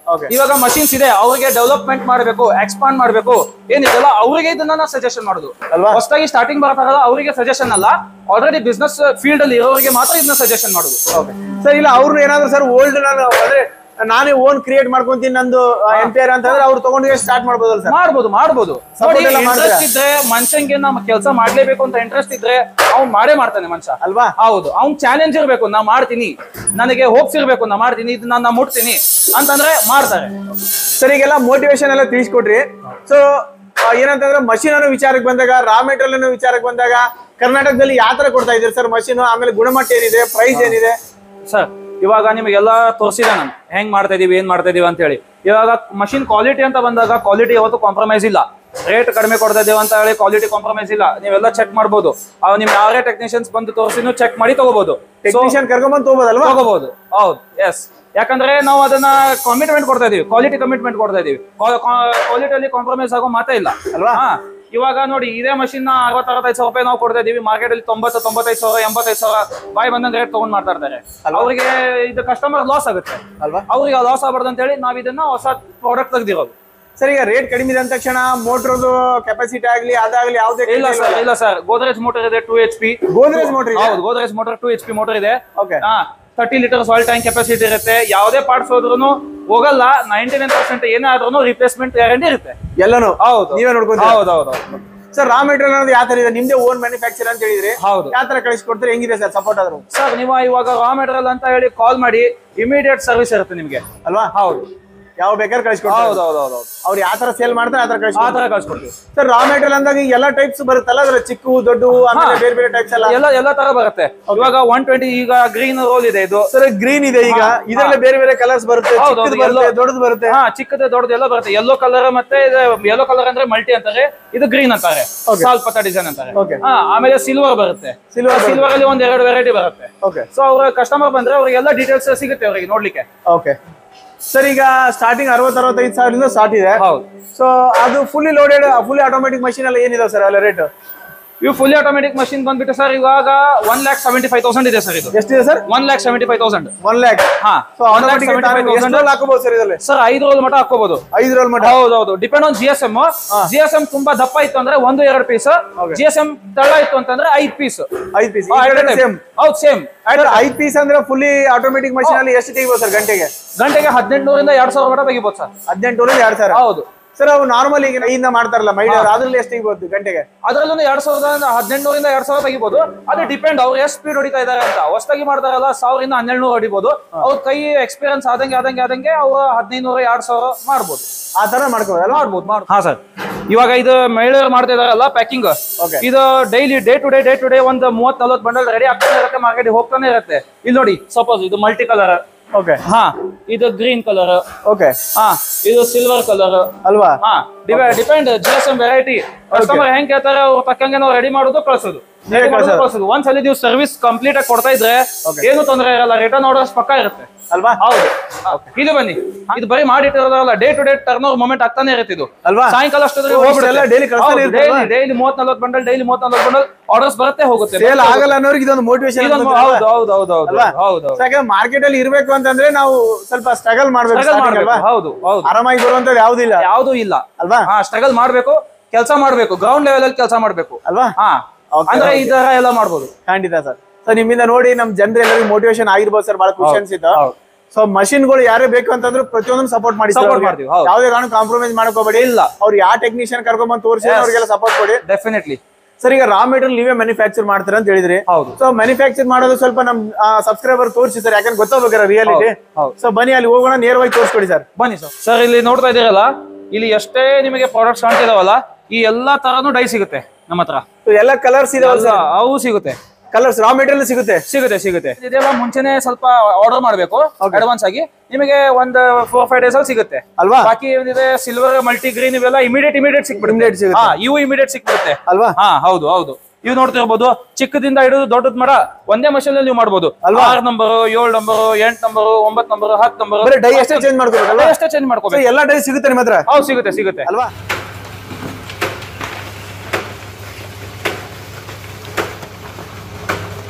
Speaker 1: Okay.
Speaker 2: ಇವಾಗ ಮಷಿನ್ಸ್ ಇದೆ ಅವ್ರಿಗೆ ಡೆವಲಪ್ಮೆಂಟ್ ಮಾಡಬೇಕು ಎಕ್ಸ್ಪಾಂಡ್ ಮಾಡಬೇಕು ಏನಿದೆಲ್ಲ ಅವರಿಗೆ ಇದನ್ನ ನಾವು ಸಜೆಷನ್ ಮಾಡುದು
Speaker 1: ಅಲ್ವಾ?
Speaker 2: ಹೊಸದಾಗಿ ಸ್ಟಾರ್ಟಿಂಗ್ ಬರ್ತಾರಲ್ಲ ಅವರಿಗೆ ಸಜೆಷನ್ ಅಲ್ಲ ಆಲ್ರೆಡಿ ಬಿಸ್ನೆಸ್ ಫೀಲ್ಡ್ ಅಲ್ಲಿ ಇರೋರಿಗೆ ಮಾತ್ರ ಇದನ್ನ ಸಜೆಷನ್ ಮಾಡುದು
Speaker 1: ಸರ್ ಇಲ್ಲ ಅವ್ರು ಏನಾದ್ರು ಸರ್ ಓಲ್ಡ್ ನಾನು ಅಂದ್ರೆ ನಾನೇ ಓನ್ ಕ್ರಿಯೇಟ್ ಮಾಡ್ಕೊಂತೀನಿ ನಂದು ಎಂಪೈರ್ ಅಂತಂದ್ರೆ ಅವ್ರು ತಗೊಂಡು ಸ್ಟಾರ್ಟ್ ಮಾಡ್ಬೋದಲ್ಲ ಸರ್
Speaker 2: ಮಾಡ್ಬೋದು ಮಾಡ್ಬೋದು
Speaker 1: Support
Speaker 2: ನೋಡಿ
Speaker 1: ಎಲ್ಲ ಮಾಡ್ತೀರಾ?
Speaker 2: ಇಂಟ್ರೆಸ್ಟ್ ಇದ್ರೆ ಮನುಷ್ಯಂಗೆ ನಮ್ಮ ಕೆಲಸ ಮಾಡ್ಲೇಬೇಕು ಅಂತ ಇಂಟ್ರೆಸ್ಟ್ ಇದ್ರೆ ಅವ್ನ್ ಮಾಡೇ ಮಾಡ್ತಾನೆ ಮನುಷ್ಯ
Speaker 1: ಅಲ್ವಾ
Speaker 2: ಹೌದು ಅವ್ನ್ ಚಾಲೆಂಜ್ ಇರ್ಬೇಕು ನಾ ಮಾಡ್ತೀನಿ ನನಗೆ ಹೋಪ್ಸ್ ಇರ್ಬೇಕು ನಾ ಮಾಡ್ತೀನಿ ಇದು ನಾನು ಮುಟ್ತೀನಿ ಅಂತಂದ್ರೆ ಮಾಡ್ತಾರೆ
Speaker 1: ಸರ್ ಈಗೆಲ್ಲ ಮೋಟಿವೇಶನ್ ಎಲ್ಲ ತಿಳಿಸ್ಕೊಟ್ರಿ ಸೊ ಏನಂತಂದ್ರೆ ಮಷಿನ್ ಅನ್ನೋ ವಿಚಾರಕ್ಕೆ ಬಂದಾಗ ರಾ ಮೆಟೀರಿಯಲ್ ಅನ್ನೋ ವಿಚಾರಕ್ಕೆ ಬಂದಾಗ ಕರ್ನಾಟಕದಲ್ಲಿ ಯಾವ ತರ ಕೊಡ್ತಾ ಇದ್ದೀರಿ ಸರ್ ಮಷಿನ್ ಆಮೇಲೆ ಗುಣಮಟ್ಟ ಏನಿದೆ ಪ್ರೈಸ್ ಏನಿದೆ
Speaker 2: ಸರ್ ಇವಾಗ ನಿಮಗೆಲ್ಲ ತೋರಿಸಿದೆ ನಾನು ಹೆಂಗ್ ಮಾಡ್ತಾ ಇದೀವಿ ಏನ್ ಮಾಡ್ತಾ ಇದೀವಿ ಅಂತ ಹೇಳಿ ಇವಾಗ ಮಷಿನ್ ಕ್ವಾಲಿಟಿ ಅಂತ ಬಂದಾಗ ಕ್ವಾಲಿಟಿ ಯಾವತ್ತು ಕಾಂಪ್ರಮೈಸ್ ಇಲ್ಲ ರೇಟ್ ಕಡಿಮೆ ಕೊಡ್ತಾ ಇದೀವಿ ಅಂತ ಹೇಳಿ ಕ್ವಾಲಿಟಿ ಕಾಂಪ್ರಮೈಸ್ ಇಲ್ಲ ನೀವೆಲ್ಲ ಚೆಕ್ ಮಾಡ್ಬೋದು ಅವ್ ನಿಮ್ ಯಾರೇ ಟೆಕ್ನಿಷಿಯನ್ಸ್ ಬಂದು ತೋರಿಸಿನೂ ಚೆಕ್ ಮಾಡಿ ತಗೋಬಹುದು
Speaker 1: ಟೆಕ್ನಿಷಿಯನ್ ಕರ್ಕೊಂಡ್ಬಂದು ತಗೋಬೋದಲ್ವಾ
Speaker 2: ತಗೋಬಹುದು ಹೌದು ಎಸ್ ಯಾಕಂದ್ರೆ ನಾವು ಅದನ್ನ ಕಮಿಟ್ಮೆಂಟ್ ಕೊಡ್ತಾ ಇದೀವಿ ಕ್ವಾಲಿಟಿ ಕಮಿಟ್ಮೆಂಟ್ ಕೊಡ್ತಾ ಇದೀವಿ ಕ್ವಾಲಿಟಿಯಲ್ಲಿ ಕಾಂಪ್ರಮೈಸ್ ಆಗೋ ಮಾತೇ ಇಲ್ಲ
Speaker 1: ಅಲ್ವಾ?
Speaker 2: ಹಾ ಇವಾಗ ನೋಡಿ ಇದೇ ಮಷಿನ್ ನ ಅರವತ್ತು ಅರವತ್ತೈದು ಸಾವಿರ ರೂಪಾಯಿ ನಾವು ಕೊಡ್ತಾ ಇದೀವಿ ಮಾರ್ಕೆಟ್ ಅಲ್ಲಿ ತೊಂಬತ್ತು ತೊಂಬತ್ತೈದು ಸಾವಿರ ಎಂಬತ್ತೈದು ಸಾವಿರ ಬಾಯಿ ಬಂದಂಗೆ ರೇಟ್ ತಗೊಂಡ್ ಮಾಡ್ತಾ ಇರ್ತಾರೆ ಅವರಿಗೆ ಇದು ಕಸ್ಟಮರ್ ಲಾಸ್ ಆಗುತ್ತೆ
Speaker 1: ಅಲ್ವಾ
Speaker 2: ಅವ್ರಿಗೆ ಲಾಸ್ ಆಗ್ಬಾರ್ದು ಅಂತ ಹೇಳಿ ನಾವ್ ಇದನ್ನ ಹೊಸ ಪ್ರಾಡಕ್ಟ್ ತೆಗ್ದಿರೋದು
Speaker 1: ಸರ್ ಈಗ ರೇಟ್ ಕಡಿಮೆ ಇದೆ ಅಂದ ತಕ್ಷಣ ಮೋಟ್ರದು ಕೆಪಾಸಿಟಿ ಆಗ್ಲಿ ಅದಾಗ್ಲಿ ಯಾವುದೇ
Speaker 2: ಇಲ್ಲ ಸರ್ ಇಲ್ಲ ಸರ್ ಗೋದ್ರೇಜ್ ಮೋಟರ್ ಇದೆ two H P
Speaker 1: Godrej motor ಇದೆ
Speaker 2: ಹೌದು Godrej motor two H P motor ಇದೆ
Speaker 1: ಓಕೆ
Speaker 2: ಹಾ ತರ್ಟಿ ಲೀಟರ್ ಸಾಯಿಲ್ ಟ್ಯಾಂಕ್ ಕೆಪಾಸಿಟಿ ಇರುತ್ತೆ ಯಾವುದೇ ಪಾರ್ಟ್ಸ್ ಹೋದ್ರು ಹೋಗಲ್ಲ ನೈಂಟಿ ನೈನ್ ಪರ್ಸೆಂಟ್ ಏನೇ ಆದ್ರೂ ರಿಪ್ಲೇಸ್ಮೆಂಟ್ ಗ್ಯಾರಂಟಿ ಇರುತ್ತೆ
Speaker 1: ಎಲ್ಲಾನು
Speaker 2: ಹೌದು
Speaker 1: ನೀವೇ ನೋಡ್ಕೊಂತೀರಾ
Speaker 2: ಹೌದು ಹೌದು
Speaker 1: ಸರ್ ರಾ ಮೆಟೀರಿಯಲ್ ಅನ್ನೋದು ಯಾವ ತರ ಇದೆ ನಿಮ್ದೇ ಓನ್ ಮ್ಯಾನುಫ್ಯಾಕ್ಚರ್ ಅಂತ ಹೇಳಿದ್ರಿ
Speaker 2: ಹೌದು
Speaker 1: ಯಾವ ತರ ಕಳಿಸ್ಕೊಡ್ತೀರಿ ಹೆಂಗಿದೆ ಸರ್ ಸಪೋರ್ಟ್ ಆದ್ರು
Speaker 2: ಸರ್ ನೀವು ಇವಾಗ ರಾ ಮೆಟೀರಿಯಲ್ ಅಂತ ಹೇಳಿ ಕಾಲ್ ಮಾಡಿ ಇಮಿಡಿಯೇಟ್ ಸರ್ವಿಸ್ ಇರುತ್ತೆ ನಿಮಗೆ
Speaker 1: ಅಲ್ವಾ
Speaker 2: ಹೌದು
Speaker 1: ಯಾವ ಬೇಕಾದ್ರೆ ಕಳಿಸ್ಕೊಡ್ತಾರೆ
Speaker 2: ಹೌದು ಹೌದು ಹೌದು ಹೌದು
Speaker 1: ಅವ್ರು ಯಾವ ತರ ಸೇಲ್ ಮಾಡ್ತಾರೆ ಆ ತರ
Speaker 2: ಆ
Speaker 1: ಕಳಿಸ್ಕೊಡ್ತಾರೆ
Speaker 2: ತರ ಕಳ್ಸ್ಕೊಡ್ತೀವಿ
Speaker 1: ಸರ್ ರಾ ಮೆಟೀರಿಯಲ್ ಅಂದಾಗ ಈ ಎಲ್ಲಾ ಟೈಪ್ಸ್ ಬರುತ್ತಲ್ಲ ಅದ್ರ ಚಿಕ್ಕು ದೊಡ್ಡವು ಆಮೇಲೆ ಬೇರೆ ಬೇರೆ ಟೈಪ್ಸ್ ಎಲ್ಲ
Speaker 2: ಎಲ್ಲ ಎಲ್ಲ ತರ ಬರುತ್ತೆ ಇವಾಗ ಒನ್ ಟ್ವೆಂಟಿ ಈಗ ಗ್ರೀನ್ ರೋಲ್ ಇದೆ ಇದು
Speaker 1: ಸರ್ ಗ್ರೀನ್ ಇದೆ ಈಗ ಇದರಲ್ಲಿ ಬೇರೆ ಬೇರೆ ಕಲರ್ಸ್ ಬರುತ್ತೆ
Speaker 2: ಹೌದು,
Speaker 1: ಚಿಕ್ಕದು
Speaker 2: ಹೌದು,
Speaker 1: ಬರುತ್ತೆ
Speaker 2: yellow.
Speaker 1: ದೊಡ್ಡದು ಬರುತ್ತೆ
Speaker 2: ಹಾ ಚಿಕ್ಕದು ದೊಡ್ಡದು ಎಲ್ಲ ಬರುತ್ತೆ ಯೆಲ್ಲೋ ಕಲರ್ ಮತ್ತೆ ಯೆಲ್ಲೋ ಕಲರ್ ಅಂದ್ರೆ ಮಲ್ಟಿ ಅಂತಾರೆ ಇದು ಗ್ರೀನ್ ಅಂತಾರೆ ಸಾಲ್ಪತ ಡಿಸೈನ್ ಅಂತಾರೆ
Speaker 1: Okay.
Speaker 2: ಹಾ ಆಮೇಲೆ ಸಿಲ್ವರ್ ಬರುತ್ತೆ
Speaker 1: Silver
Speaker 2: ಸಿಲ್ವರ್ ಅಲ್ಲಿ ಒಂದ್ ಎರಡು ವೆರೈಟಿ ಬರುತ್ತೆ
Speaker 1: ಓಕೆ
Speaker 2: ಸೊ ಅವ್ರ ಕಸ್ಟಮರ್ ಬಂದ್ರೆ ಅವ್ರಿಗೆ ಎಲ್ಲ ಡೀಟೇಲ್ಸ್ ಸಿಗುತ್ತೆ ಅವ್ರಿಗೆ ನೋಡ್ಲಿಕ್ಕೆ
Speaker 1: ಓಕೆ ಸರ್ ಈಗ ಸ್ಟಾರ್ಟಿಂಗ್ ಅರವತ್ತು ಅರವತ್ತೈದು ಸಾವಿರದಿಂದ ಸ್ಟಾರ್ಟ್ ಇದೆ
Speaker 2: ಹೌದು
Speaker 1: ಸೊ ಅದು fully loaded fully automatic machine ಎಲ್ಲ ಏನಿದೆ ಸರ್ ಅಲ್ಲ ರೇಟ್
Speaker 2: ಇವು ಫುಲ್ಲಿ ಆಟೋಮೆಟಿಕ್ ಮಷಿನ್ ಬಂದ್ಬಿಟ್ಟು ಸರ್ ಇವಾಗ one lakh seventy five thousand ಇದೆ ಸರ್ ಇದು
Speaker 1: ಎಷ್ಟಿದೆ sir
Speaker 2: one lakh seventy five thousand
Speaker 1: one lakh
Speaker 2: ಹಾ
Speaker 1: ಸೊ ಆಟೋಮೆಟಿಕ್ ಎಷ್ಟು ರೋಲ್ ಹಾಕೋಬಹುದು ಸರ್ ಇದರಲ್ಲಿ
Speaker 2: ಸರ್ ಐದು ರೋಲ್ ಮಟ್ಟ ಹಾಕೋಬಹುದು
Speaker 1: ಐದು ರೋಲ್ ಮಟ್ಟ
Speaker 2: ಹೌದೌದು depend on G S M G S M ತುಂಬಾ ದಪ್ಪ ಇತ್ತು ಅಂದ್ರೆ ಒಂದು ಎರಡು ಪೀಸ್ ಜಿ ಎಸ್ ಎಂ ತಳ ಇತ್ತು ಅಂತಂದ್ರೆ ಐದ್ ಪೀಸ್
Speaker 1: ಐದು ಪೀಸ್ ಸೇಮ್
Speaker 2: ಹೌದು ಸೇಮ್
Speaker 1: ಐದು ಪೀಸ್ ಅಂದ್ರೆ ಫುಲ್ಲಿ ಆಟೋಮೆಟಿಕ್ ಮಷೀನ್ ಅಲ್ಲಿ ಎಷ್ಟು ತೆಗಿಬೋದು ಸರ್ ಗಂಟೆಗೆ
Speaker 2: ಗಂಟೆಗೆ ಹದಿನೆಂಟುನೂರಿಂದ ಎರಡ್ ಸಾವಿರ ಮಟ್ಟ ತೆಗಿಬೋದು ಸರ್
Speaker 1: ಹದಿನೆಂಟು ಎರಡು ಸಾವಿರ
Speaker 2: ಹೌದು
Speaker 1: ಸರ್ ಅವು ನಾರ್ಮಲ್ ಈಗ ಕೈಯಿಂದ ಮಾಡ್ತಾರಲ್ಲ ಮೈಡರ್ ಅದ್ರಲ್ಲಿ ಎಷ್ಟು ತೆಗಿಬೋದು ಗಂಟೆಗೆ
Speaker 2: ಅದ್ರಲ್ಲೂ ಎರಡ್ ಸಾವಿರದ ಹದಿನೆಂಟುನೂರಿಂದ ಎರಡ್ ಸಾವಿರ ತೆಗಿಬೋದು ಅದು ಡಿಪೆಂಡ್ ಅವ್ರು ಎಷ್ಟು ಸ್ಪೀಡ್ ಹೊಡಿತಾ ಇದಾರೆ ಅಂತ ಹೊಸದಾಗಿ ಮಾಡ್ತಾರಲ್ಲ ಸಾವಿರದಿಂದ ಹನ್ನೆರಡು ಹೊಡಿಬೋದು ಅವ್ರ ಕೈ ಎಕ್ಸ್ಪೀರಿಯನ್ಸ್ ಆದಂಗೆ ಆದಂಗೆ ಆದಂಗೆ ಅವ್ರು ಹದಿನೈದು ಎರಡ್ ಸಾವಿರ ಮಾಡ್ಬೋದು
Speaker 1: ಆ ತರ ಮಾಡ್ಕೋದಲ್ಲ
Speaker 2: ಮಾಡ್ಬೋದು ಮಾಡ್ಬೋದು ಹಾ ಸರ್ ಇವಾಗ ಇದು ಮಹಿಳೆಯರು ಮಾಡ್ತಾ ಇದಾರಲ್ಲ ಪ್ಯಾಕಿಂಗ್
Speaker 1: Okay.
Speaker 2: ಇದು daily day to day day to day ಒಂದು ಮೂವತ್ ನಲ್ವತ್ತು ಬಂಡಲ್ ರೆಡಿ ಆಗ್ತಾನೆ ಇರುತ್ತೆ ಮಾರ್ಕೆಟ್ ಹೋಗ್ತಾನೆ ಇರುತ್ತೆ ಇಲ್ಲಿ ನೋಡಿ ಸಪೋಸ್ ಇದು ಮಲ್ಟಿ ಕಲರ್
Speaker 1: ಓಕೆ
Speaker 2: ಹಾ ಇದು ಗ್ರೀನ್ ಕಲರ್
Speaker 1: ಓಕೆ
Speaker 2: ಹಾ ಇದು ಸಿಲ್ವರ್ ಕಲರ್
Speaker 1: ಅಲ್ವಾ
Speaker 2: ಹಾ depend G S M variety customer ಹೆಂಗ್ ಕೇಳ್ತಾರೆ ಅವ್ರ ತಕ್ಕಂಗೆ ನಾವು ರೆಡಿ ಮಾಡೋದು ಕಳ್ಸೋದು
Speaker 1: ನೀವೇ
Speaker 2: Ready ಮಾಡೋದು,
Speaker 1: ಕಳ್ಸೋದು.
Speaker 2: ಕಳ್ಸೋದು ಒಂದ್ಸಲಿ ನೀವು ಸರ್ವಿಸ್ ಕಂಪ್ಲೀಟ್ ಆಗಿ ಕೊಡ್ತಾ ಇದ್ರೆ ಏನು ತೊಂದರೆ ಇರಲ್ಲ ರಿಟರ್ನ್ ಆರ್ಡರ್ಸ್ ಪಕ್ಕ ಇರುತ್ತೆ
Speaker 1: ಅಲ್ವಾ
Speaker 2: ಹೌದು ಇದು ಬನ್ನಿ ಇದು ಬರೀ ಮಾಡಿಟ್ಟಿರೋದಲ್ಲ day to day turn over movement ಆಗ್ತಾನೆ ಇರುತ್ತೆ ಇದು
Speaker 1: ಅಲ್ವಾ
Speaker 2: ಸಾಯಂಕಾಲ ಅಷ್ಟೊತ್ತಿಗೆ
Speaker 1: ಓ,
Speaker 2: ಹೋಗ್ಬಿಡುತ್ತೆ.
Speaker 1: ಇಷ್ಟೆಲ್ಲ daily ಕಳ್ಸ್ತಾನೆ
Speaker 2: ಹೌದು,
Speaker 1: ಇರುತ್ತೆ ಅಲ್ವಾ?
Speaker 2: daily- daily ಮೂವತ್ ನಲ್ವತ್ತು ಬಂಡಲ್ ಡೈಲಿ ಮೂವತ್ ನಲ್ವತ್ತು ಬಂಡಲ್ ಆರ್ಡರ್ಸ್ ಬರುತ್ತೆ ಹೋಗುತ್ತೆ
Speaker 1: ಸೇಲ್ ಆಗಲ್ಲ ಅನ್ನೋರಿಗೆ ಇದೊಂದು ಮೋಟಿವೇಶನ್
Speaker 2: ಇದೊಂದು ಹೌದು ಹೌದು ಹೌದು ಹೌದು
Speaker 1: ಅಲ್ವಾ?
Speaker 2: ಹೌದು
Speaker 1: ಯಾಕಂದ್ರೆ ಮಾರ್ಕೆಟ್ ಅಲ್ಲಿ ಇರ್ಬೇಕು ಅಂತಂದ್ರೆ ನಾವು ಸ್ವಲ್ಪ ಸ್ಟ್ರಗಲ್ ಮಾಡ್ಬೇಕು
Speaker 2: ಸ್ಟ್ರಗಲ್
Speaker 1: starting
Speaker 2: ಮಾಡ್ಬೇಕು
Speaker 1: ಅಲ್ವಾ
Speaker 2: ಹೌದು ಹೌದು
Speaker 1: ಆರಾಮಾಗಿ ಬರುವಂತದ್ದು ಯಾವ್ದಿಲ್ಲ
Speaker 2: ಯಾವ್ದು ಇಲ್ಲ
Speaker 1: ಅಲ್ವಾ
Speaker 2: ಹಾ ಸ್ಟ್ರಗಲ್ ಮಾಡ್ಬೇಕು ಕೆಲಸ ಮಾಡ್ಬೇಕು ಗ್ರೌಂಡ್ ಲೆವೆಲ್ ಅಲ್ಲಿ ಕೆಲಸ ಮಾಡ್ಬೇಕು
Speaker 1: ಅಲ್ವಾ
Speaker 2: ಹಾ
Speaker 1: Okay,
Speaker 2: ಅಂದ್ರೆ ಈ ತರ ಎಲ್ಲ ಮಾಡ್ಬೋದು
Speaker 1: ಖಂಡಿತ ಸರ್ ಸೊ ನಿಮ್ಮಿಂದ ನೋಡಿ ನಮ್ ಜನರು ಎಲ್ಲರಿಗೂ ಮೋಟಿವೇಶನ್ ಆಗಿರ್ಬೋದು ಸರ್ ಬಹಳ ಖುಷಿ ಅನ್ಸಿತ್ತು
Speaker 2: ಹೌದು.
Speaker 1: ಸೊ ಮಷಿನ್ಗಳು ಯಾರೇ ಬೇಕು ಅಂತಂದ್ರೆ ಪ್ರತಿಯೊಂದು ಸಪೋರ್ಟ್ ಮಾಡಿ
Speaker 2: Support ಮಾಡ್ತೀವಿ, ಹೌದು.
Speaker 1: ಯಾವುದೇ ಕಾರಣ ಕಾಂಪ್ರಮೈಸ್ ಮಾಡ್ಕೋಬೇಡಿ
Speaker 2: ಇಲ್ಲ
Speaker 1: ಅವ್ರು ಯಾವ ಟೆಕ್ನಿಷಿಯನ್ ಕರ್ಕೊಂಡ್ ತೋರಿಸಿ
Speaker 2: Yes.
Speaker 1: ಅವ್ರಿಗೆಲ್ಲ ಸಪೋರ್ಟ್ ಕೊಡಿ
Speaker 2: ಡೆಫಿನೆಟ್ಲಿ
Speaker 1: ಸರ್ ಈಗ ರಾ ಮೆಟೀರಿಯಲ್ ನೀವೇ ಮ್ಯಾನುಫ್ಯಾಕ್ಚರ್ ಮಾಡ್ತೀರಾ ಅಂತ ಹೇಳಿದ್ರಿ
Speaker 2: ಹೌದು
Speaker 1: ಸೊ ಮ್ಯಾನುಫ್ಯಾಕ್ಚರ್ ಮಾಡೋದು ಸ್ವಲ್ಪ ನಮ್ ಸಬ್ಸ್ಕ್ರೈಬರ್ ತೋರಿಸಿ ಸರ್ ಯಾಕಂದ್ರೆ ಗೊತ್ತಾಗ್ಬೇಕಾರ ರಿಯಾಲಿಟಿ
Speaker 2: ಹೌದು.
Speaker 1: ಸೊ ಬನ್ನಿ ಅಲ್ಲಿ ಹೋಗೋಣ ನೇರವಾಗಿ ತೋರಿಸ್ಕೊಡಿ ಸರ್
Speaker 2: ಬನ್ನಿ ಸರ್ ಸರ್ ಇಲ್ಲಿ ನೋಡ್ತಾ ಇದ್ದೀರಲ್ಲ ಇಲ್ಲಿ ಎಷ್ಟೇ ನಿಮಗೆ ಪ್ರಾಡಕ್ಟ್ಸ್ ಕಾಣ್ತಿದಾವಲ್ಲ ಈ ಎಲ್ಲಾ ತರನು ಡೈ ಸಿಗುತ್ತೆ ನಮ್ಮ ಹತ್ರ
Speaker 1: ಸೊ ಎಲ್ಲ ಕಲರ್ಸ್ ಇದಾವಲ್ಲ
Speaker 2: ಎಲ್ಲ ಅವು ಸಿಗುತ್ತೆ
Speaker 1: ಕಲರ್ಸ್ ರಾ ಮೆಟೀರಿಯಲ್ ಸಿಗುತ್ತೆ
Speaker 2: ಸಿಗುತ್ತೆ ಸಿಗುತ್ತೆ ಇದೆಲ್ಲ ಮುಂಚೆನೆ ಸ್ವಲ್ಪ ಆರ್ಡರ್ ಮಾಡಬೇಕು ಅಡ್ವಾನ್ಸ್ ಆಗಿ ನಿಮಗೆ ಒಂದು ಫೋರ್ ಫೈವ್ ಡೇಸ್ ಅಲ್ಲಿ ಸಿಗುತ್ತೆ
Speaker 1: ಅಲ್ವಾ
Speaker 2: ಬಾಕಿ ಏನಿದೆ ಸಿಲ್ವರ್ ಮಲ್ಟಿ ಗ್ರೀನ್ ಇವೆಲ್ಲ ಇಮಿಡಿಯೇಟ್ ಇಮಿಡಿಯೇಟ್ ಸಿಕ್ಬಿಡುತ್ತೆ
Speaker 1: Immediate ಸಿಗುತ್ತೆ.
Speaker 2: ಹಾ ಇವು ಇಮಿಡಿಯೇಟ್ ಸಿಕ್ಬಿಡುತ್ತೆ
Speaker 1: ಅಲ್ವಾ
Speaker 2: ಹಾ ಹೌದು ಹೌದು ಇವು ನೋಡ್ತಿರ್ಬೋದು ಚಿಕ್ಕದಿಂದ ಹಿಡಿದು ದೊಡ್ಡದ ಮರ ಒಂದೇ ಮಷೀನ್ ಅಲ್ಲಿ ನೀವು ಮಾಡ್ಬೋದು
Speaker 1: ಅಲ್ವಾ?
Speaker 2: ಆರ್ ನಂಬರ್ ಏಳು ನಂಬರ್ ಎಂಟ್ ನಂಬರ್ ಒಂಬತ್ ನಂಬರ್ ಹತ್ತು ನಂಬರ್
Speaker 1: ಬರೀ ಡೈ ಅಷ್ಟೇ ಚೇಂಜ್ ಮಾಡ್ಕೋಬೇಕಲ್ವಾ
Speaker 2: ಅಷ್ಟೇ ಚೇಂಜ್
Speaker 1: ಸೊ
Speaker 2: ಮಾಡ್ಕೋಬೇಕು
Speaker 1: ಎಲ್ಲ ಡೈ ಸಿಗುತ್ತೆ ನಿಮ್ಮ ಹತ್ರ
Speaker 2: ಹೌದು ಸಿಗುತ್ತೆ ಸಿಗುತ್ತೆ
Speaker 1: ಅಲ್ವಾ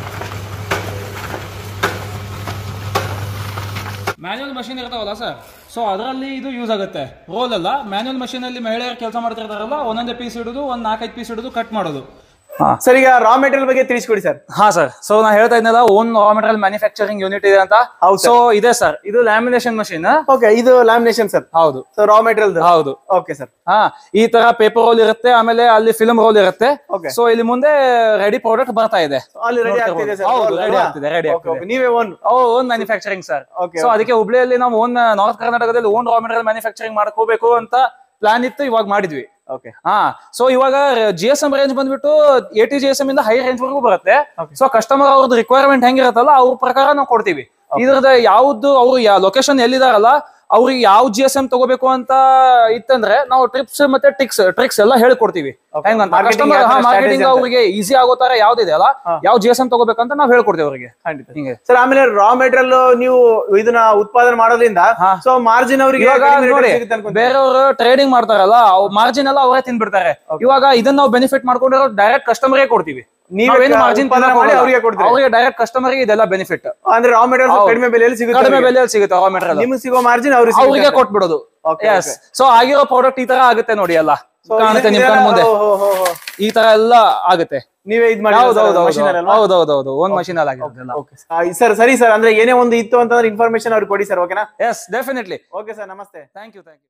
Speaker 2: ಮ್ಯಾನ್ಯಲ್ ಮಷಿನ್ ಇರ್ತಾವಲ್ಲ ಸರ್ ಸೊ ಅದರಲ್ಲಿ ಇದು ಯೂಸ್ ಆಗುತ್ತೆ ರೋಲ್ ಅಲ್ಲ ಮ್ಯಾನ್ಯಲ್ ಮಷೀನ್ ಅಲ್ಲಿ ಮಹಿಳೆಯರು ಕೆಲಸ ಮಾಡ್ತಿರ್ತಾರಲ್ಲ ಒಂದೊಂದೇ ಪೀಸ್ ಇಡೋದು ಒಂದ್ ನಾಲ್ಕೈದು ಪೀಸ್ ಇಡೋದು ಕಟ್ ಮಾಡೋದು
Speaker 1: ಸರ್ ಈಗ ರಾ ಮೆಟೀರಿಯಲ್ ಬಗ್ಗೆ ತಿಳಿಸ್ಕೊಡಿ ಸರ್
Speaker 2: ಹಾ ಸರ್ ಸೊ ನಾ ಹೇಳ್ತಾ ಇದ್ನಲ್ಲ own raw material manufacturing unit ಇದೆ ಅಂತ
Speaker 1: ಹೌದು
Speaker 2: ಸೊ ಇದೆ ಸರ್ ಇದು ಲ್ಯಾಮಿನೇಷನ್ ಮಷೀನ್
Speaker 1: ಓಕೆ ಇದು ಲ್ಯಾಮಿನೇಷನ್ ಸರ್
Speaker 2: ಹೌದು
Speaker 1: ಸೊ ರಾ ಮೆಟೀರಿಯಲ್
Speaker 2: ಹೌದು
Speaker 1: ಓಕೆ ಸರ್
Speaker 2: ಹಾ ಈ ತರ ಪೇಪರ್ ರೋಲ್ ಇರುತ್ತೆ ಆಮೇಲೆ ಅಲ್ಲಿ ಫಿಲ್ಮ್ ರೋಲ್ ಇರುತ್ತೆ
Speaker 1: Okay.
Speaker 2: ಸೊ ಇಲ್ಲಿ ಮುಂದೆ ರೆಡಿ ಪ್ರಾಡಕ್ಟ್ ಬರ್ತಾ ಇದೆ
Speaker 1: ಅಲ್ಲಿ ರೆಡಿ ಆಗ್ತಿದೆ ಸರ್
Speaker 2: ಹೌದು ರೆಡಿ ಆಗ್ತಿದೆ ರೆಡಿ ಆಗ್ತಿದೆ
Speaker 1: ನೀವೇ own
Speaker 2: own manufacturing sir
Speaker 1: Okay,
Speaker 2: so ಅದಕ್ಕೆ ಹುಬ್ಳಿಯಲ್ಲಿ ನಾವು ಓನ್ ನಾರ್ತ್ ಕರ್ನಾಟಕದಲ್ಲಿ ಓನ್ ರಾ ಮೆಟೀರಿಯಲ್ ಮ್ಯಾನುಫ್ಯಾಕ್ಚರಿಂಗ್ ಮಾಡ್ಕೋಬೇಕು ಅಂತ ಪ್ಲಾನ್ ಇತ್ತು ಇವಾಗ ಮಾಡಿದ್ವಿ
Speaker 1: ಓಕೆ
Speaker 2: ಹಾ ಸೊ ಇವಾಗ ಜಿ ಎಸ್ ಎಂ ರೇಂಜ್ ಬಂದ್ಬಿಟ್ಟು eighty G S M ಇಂದ ಹೈ ರೇಂಜ್ ವರೆಗೂ ಬರುತ್ತೆ ಸೊ ಕಸ್ಟಮರ್ ಅವ್ರದ್ದು ರಿಕ್ವೈರ್ಮೆಂಟ್ ಹೆಂಗಿರುತ್ತಲ್ಲ ಅವ್ರ ಪ್ರಕಾರ ನಾವು ಕೊಡ್ತೀವಿ ಇದ್ರದ್ದು ಯಾವ್ದು ಅವ್ರು ಲೊಕೇಶನ್ ಎಲ್ಲಿದಾರಲ್ಲ ಅವ್ರಿಗೆ ಯಾವ ಜಿ ಎಸ್ ಎಂ ತಗೋಬೇಕು ಅಂತ ಇತ್ತಂದ್ರೆ ನಾವು ಟ್ರಿಪ್ಸ್ ಮತ್ತೆ ಟ್ರಿಕ್ಸ್ ಟ್ರಿಕ್ಸ್ ಎಲ್ಲ ಹೇಳ್ಕೊಡ್ತೀವಿ
Speaker 1: Okay.
Speaker 2: ಹೆಂಗಂತ
Speaker 1: Marketing
Speaker 2: ಕಸ್ಟಮರ್
Speaker 1: ಯಾವ ತರ
Speaker 2: ಮಾರ್ಕೆಟಿಂಗ್
Speaker 1: strategy ಅಂತ.
Speaker 2: ಅವ್ರಿಗೆ ಈಸಿ ಆಗೋ ತರ ಯಾವ್ದಿದೆ ಅಲ್ಲ ಯಾವ ಜಿ ಎಸ್ ಎಂ ತಗೋಬೇಕಂತ ನಾವು ಹೇಳ್ಕೊಡ್ತೀವಿ ಅವ್ರಿಗೆ
Speaker 1: ಖಂಡಿತ
Speaker 2: ಹಿಂಗೆ
Speaker 1: ಸರ್ ಆಮೇಲೆ ರಾ ಮೆಟೀರಿಯಲ್ ನೀವು ಇದನ್ನ ಉತ್ಪಾದನೆ ಮಾಡೋದ್ರಿಂದ
Speaker 2: ಹಾ.
Speaker 1: ಸೊ ಮಾರ್ಜಿನ್ ಅವರಿಗೆ
Speaker 2: ಇವಾಗ ನೋಡಿ ಬೇರೆಯವರು ಟ್ರೇಡಿಂಗ್ ಮಾಡ್ತಾರಲ್ಲ ಮಾರ್ಜಿನ್ ಎಲ್ಲ ಅವರೇ ತಿನ್ಬಿಡ್ತಾರೆ ಇವಾಗ ಇದನ್ನ ನಾವು ಬೆನಿಫಿಟ್ ಮಾಡ್ಕೊಂಡಿರೋ ಡೈರೆಕ್ಟ್ ಕಸ್ಟಮರ್ಗೆ ಕೊಡ್ತೀವಿ
Speaker 1: ನೀವೇ
Speaker 2: ನಾವೇನು ಮಾರ್ಜಿನ್
Speaker 1: ಉತ್ಪಾದನೆ ಮಾಡಿ ಅವ್ರಿಗೆ ಕೊಡ್ತೀರಿ?
Speaker 2: ಅವ್ರಿಗೆ ಡೈರೆಕ್ಟ್ ಕಸ್ಟಮರ್ಗೆ ಇದೆಲ್ಲ ಬೆನಿಫಿಟ್
Speaker 1: ಅಂದ್ರೆ ರಾ ಮೆಟೀರಿಯಲ್ ಕಡಿಮೆ ಬೆಲೆಯಲ್ಲಿ ಸಿಗುತ್ತೆ
Speaker 2: ಕಡಿಮೆ
Speaker 1: ಅವ್ರಿಗೆ.
Speaker 2: ಬೆಲೆಯಲ್ಲಿ ಸಿಗುತ್ತೆ ರಾ ಮೆಟೀರಿಯಲ್
Speaker 1: ನಿಮ್ಗೆ ಸಿಗೋ ಮಾರ್ಜಿನ್ ಅವ್ರಿಗೆ
Speaker 2: ಅವ್ರಿಗೆ
Speaker 1: ಸಿಗುತ್ತೆ.
Speaker 2: ಕೊಟ್ಬಿಡೋದು
Speaker 1: Okay,
Speaker 2: ಎಸ್ ಸೊ ಆಗಿರೋ ಪ್ರಾಡಕ್ಟ್ ಈ ತರ ಆಗುತ್ತೆ ನೋಡಿ ಎಲ್ಲ
Speaker 1: So,
Speaker 2: ಕಾಣುತ್ತೆ ನಿಮ್
Speaker 1: ಇದೆಲ್ಲ-
Speaker 2: ಕಣ್ ಮುಂದೆ
Speaker 1: ಓ, ಓ, ಓ, ಓ.
Speaker 2: ಈ ತರ ಎಲ್ಲ ಆಗುತ್ತೆ
Speaker 1: ನೀವೇ ಇದ್ ಮಾಡಿ
Speaker 2: ಹೌದೌದು
Speaker 1: machine ಅಲ್ವಾ?
Speaker 2: ಹೌದೌದು ಒಂದ್ ಮಷೀನ್ ಅಲ್ಲಿ ಆಗಿರೋದೆಲ್ಲ
Speaker 1: Okay. ಆ, ಸರ್ ಸರಿ ಸರ್ ಅಂದ್ರೆ ಏನೇ ಒಂದು ಇತ್ತು ಅಂತಂದ್ರೆ ಇನ್ಫಾರ್ಮೇಶನ್ ಅವ್ರಿಗೆ ಕೊಡಿ ಸರ್ ಓಕೆನಾ
Speaker 2: ಎಸ್ ಡೆಫಿನೆಟ್ಲಿ
Speaker 1: ಓಕೆ ಸರ್ ನಮಸ್ತೆ
Speaker 2: ಥ್ಯಾಂಕ್ ಯು ಥ್ಯಾಂಕ್ ಯು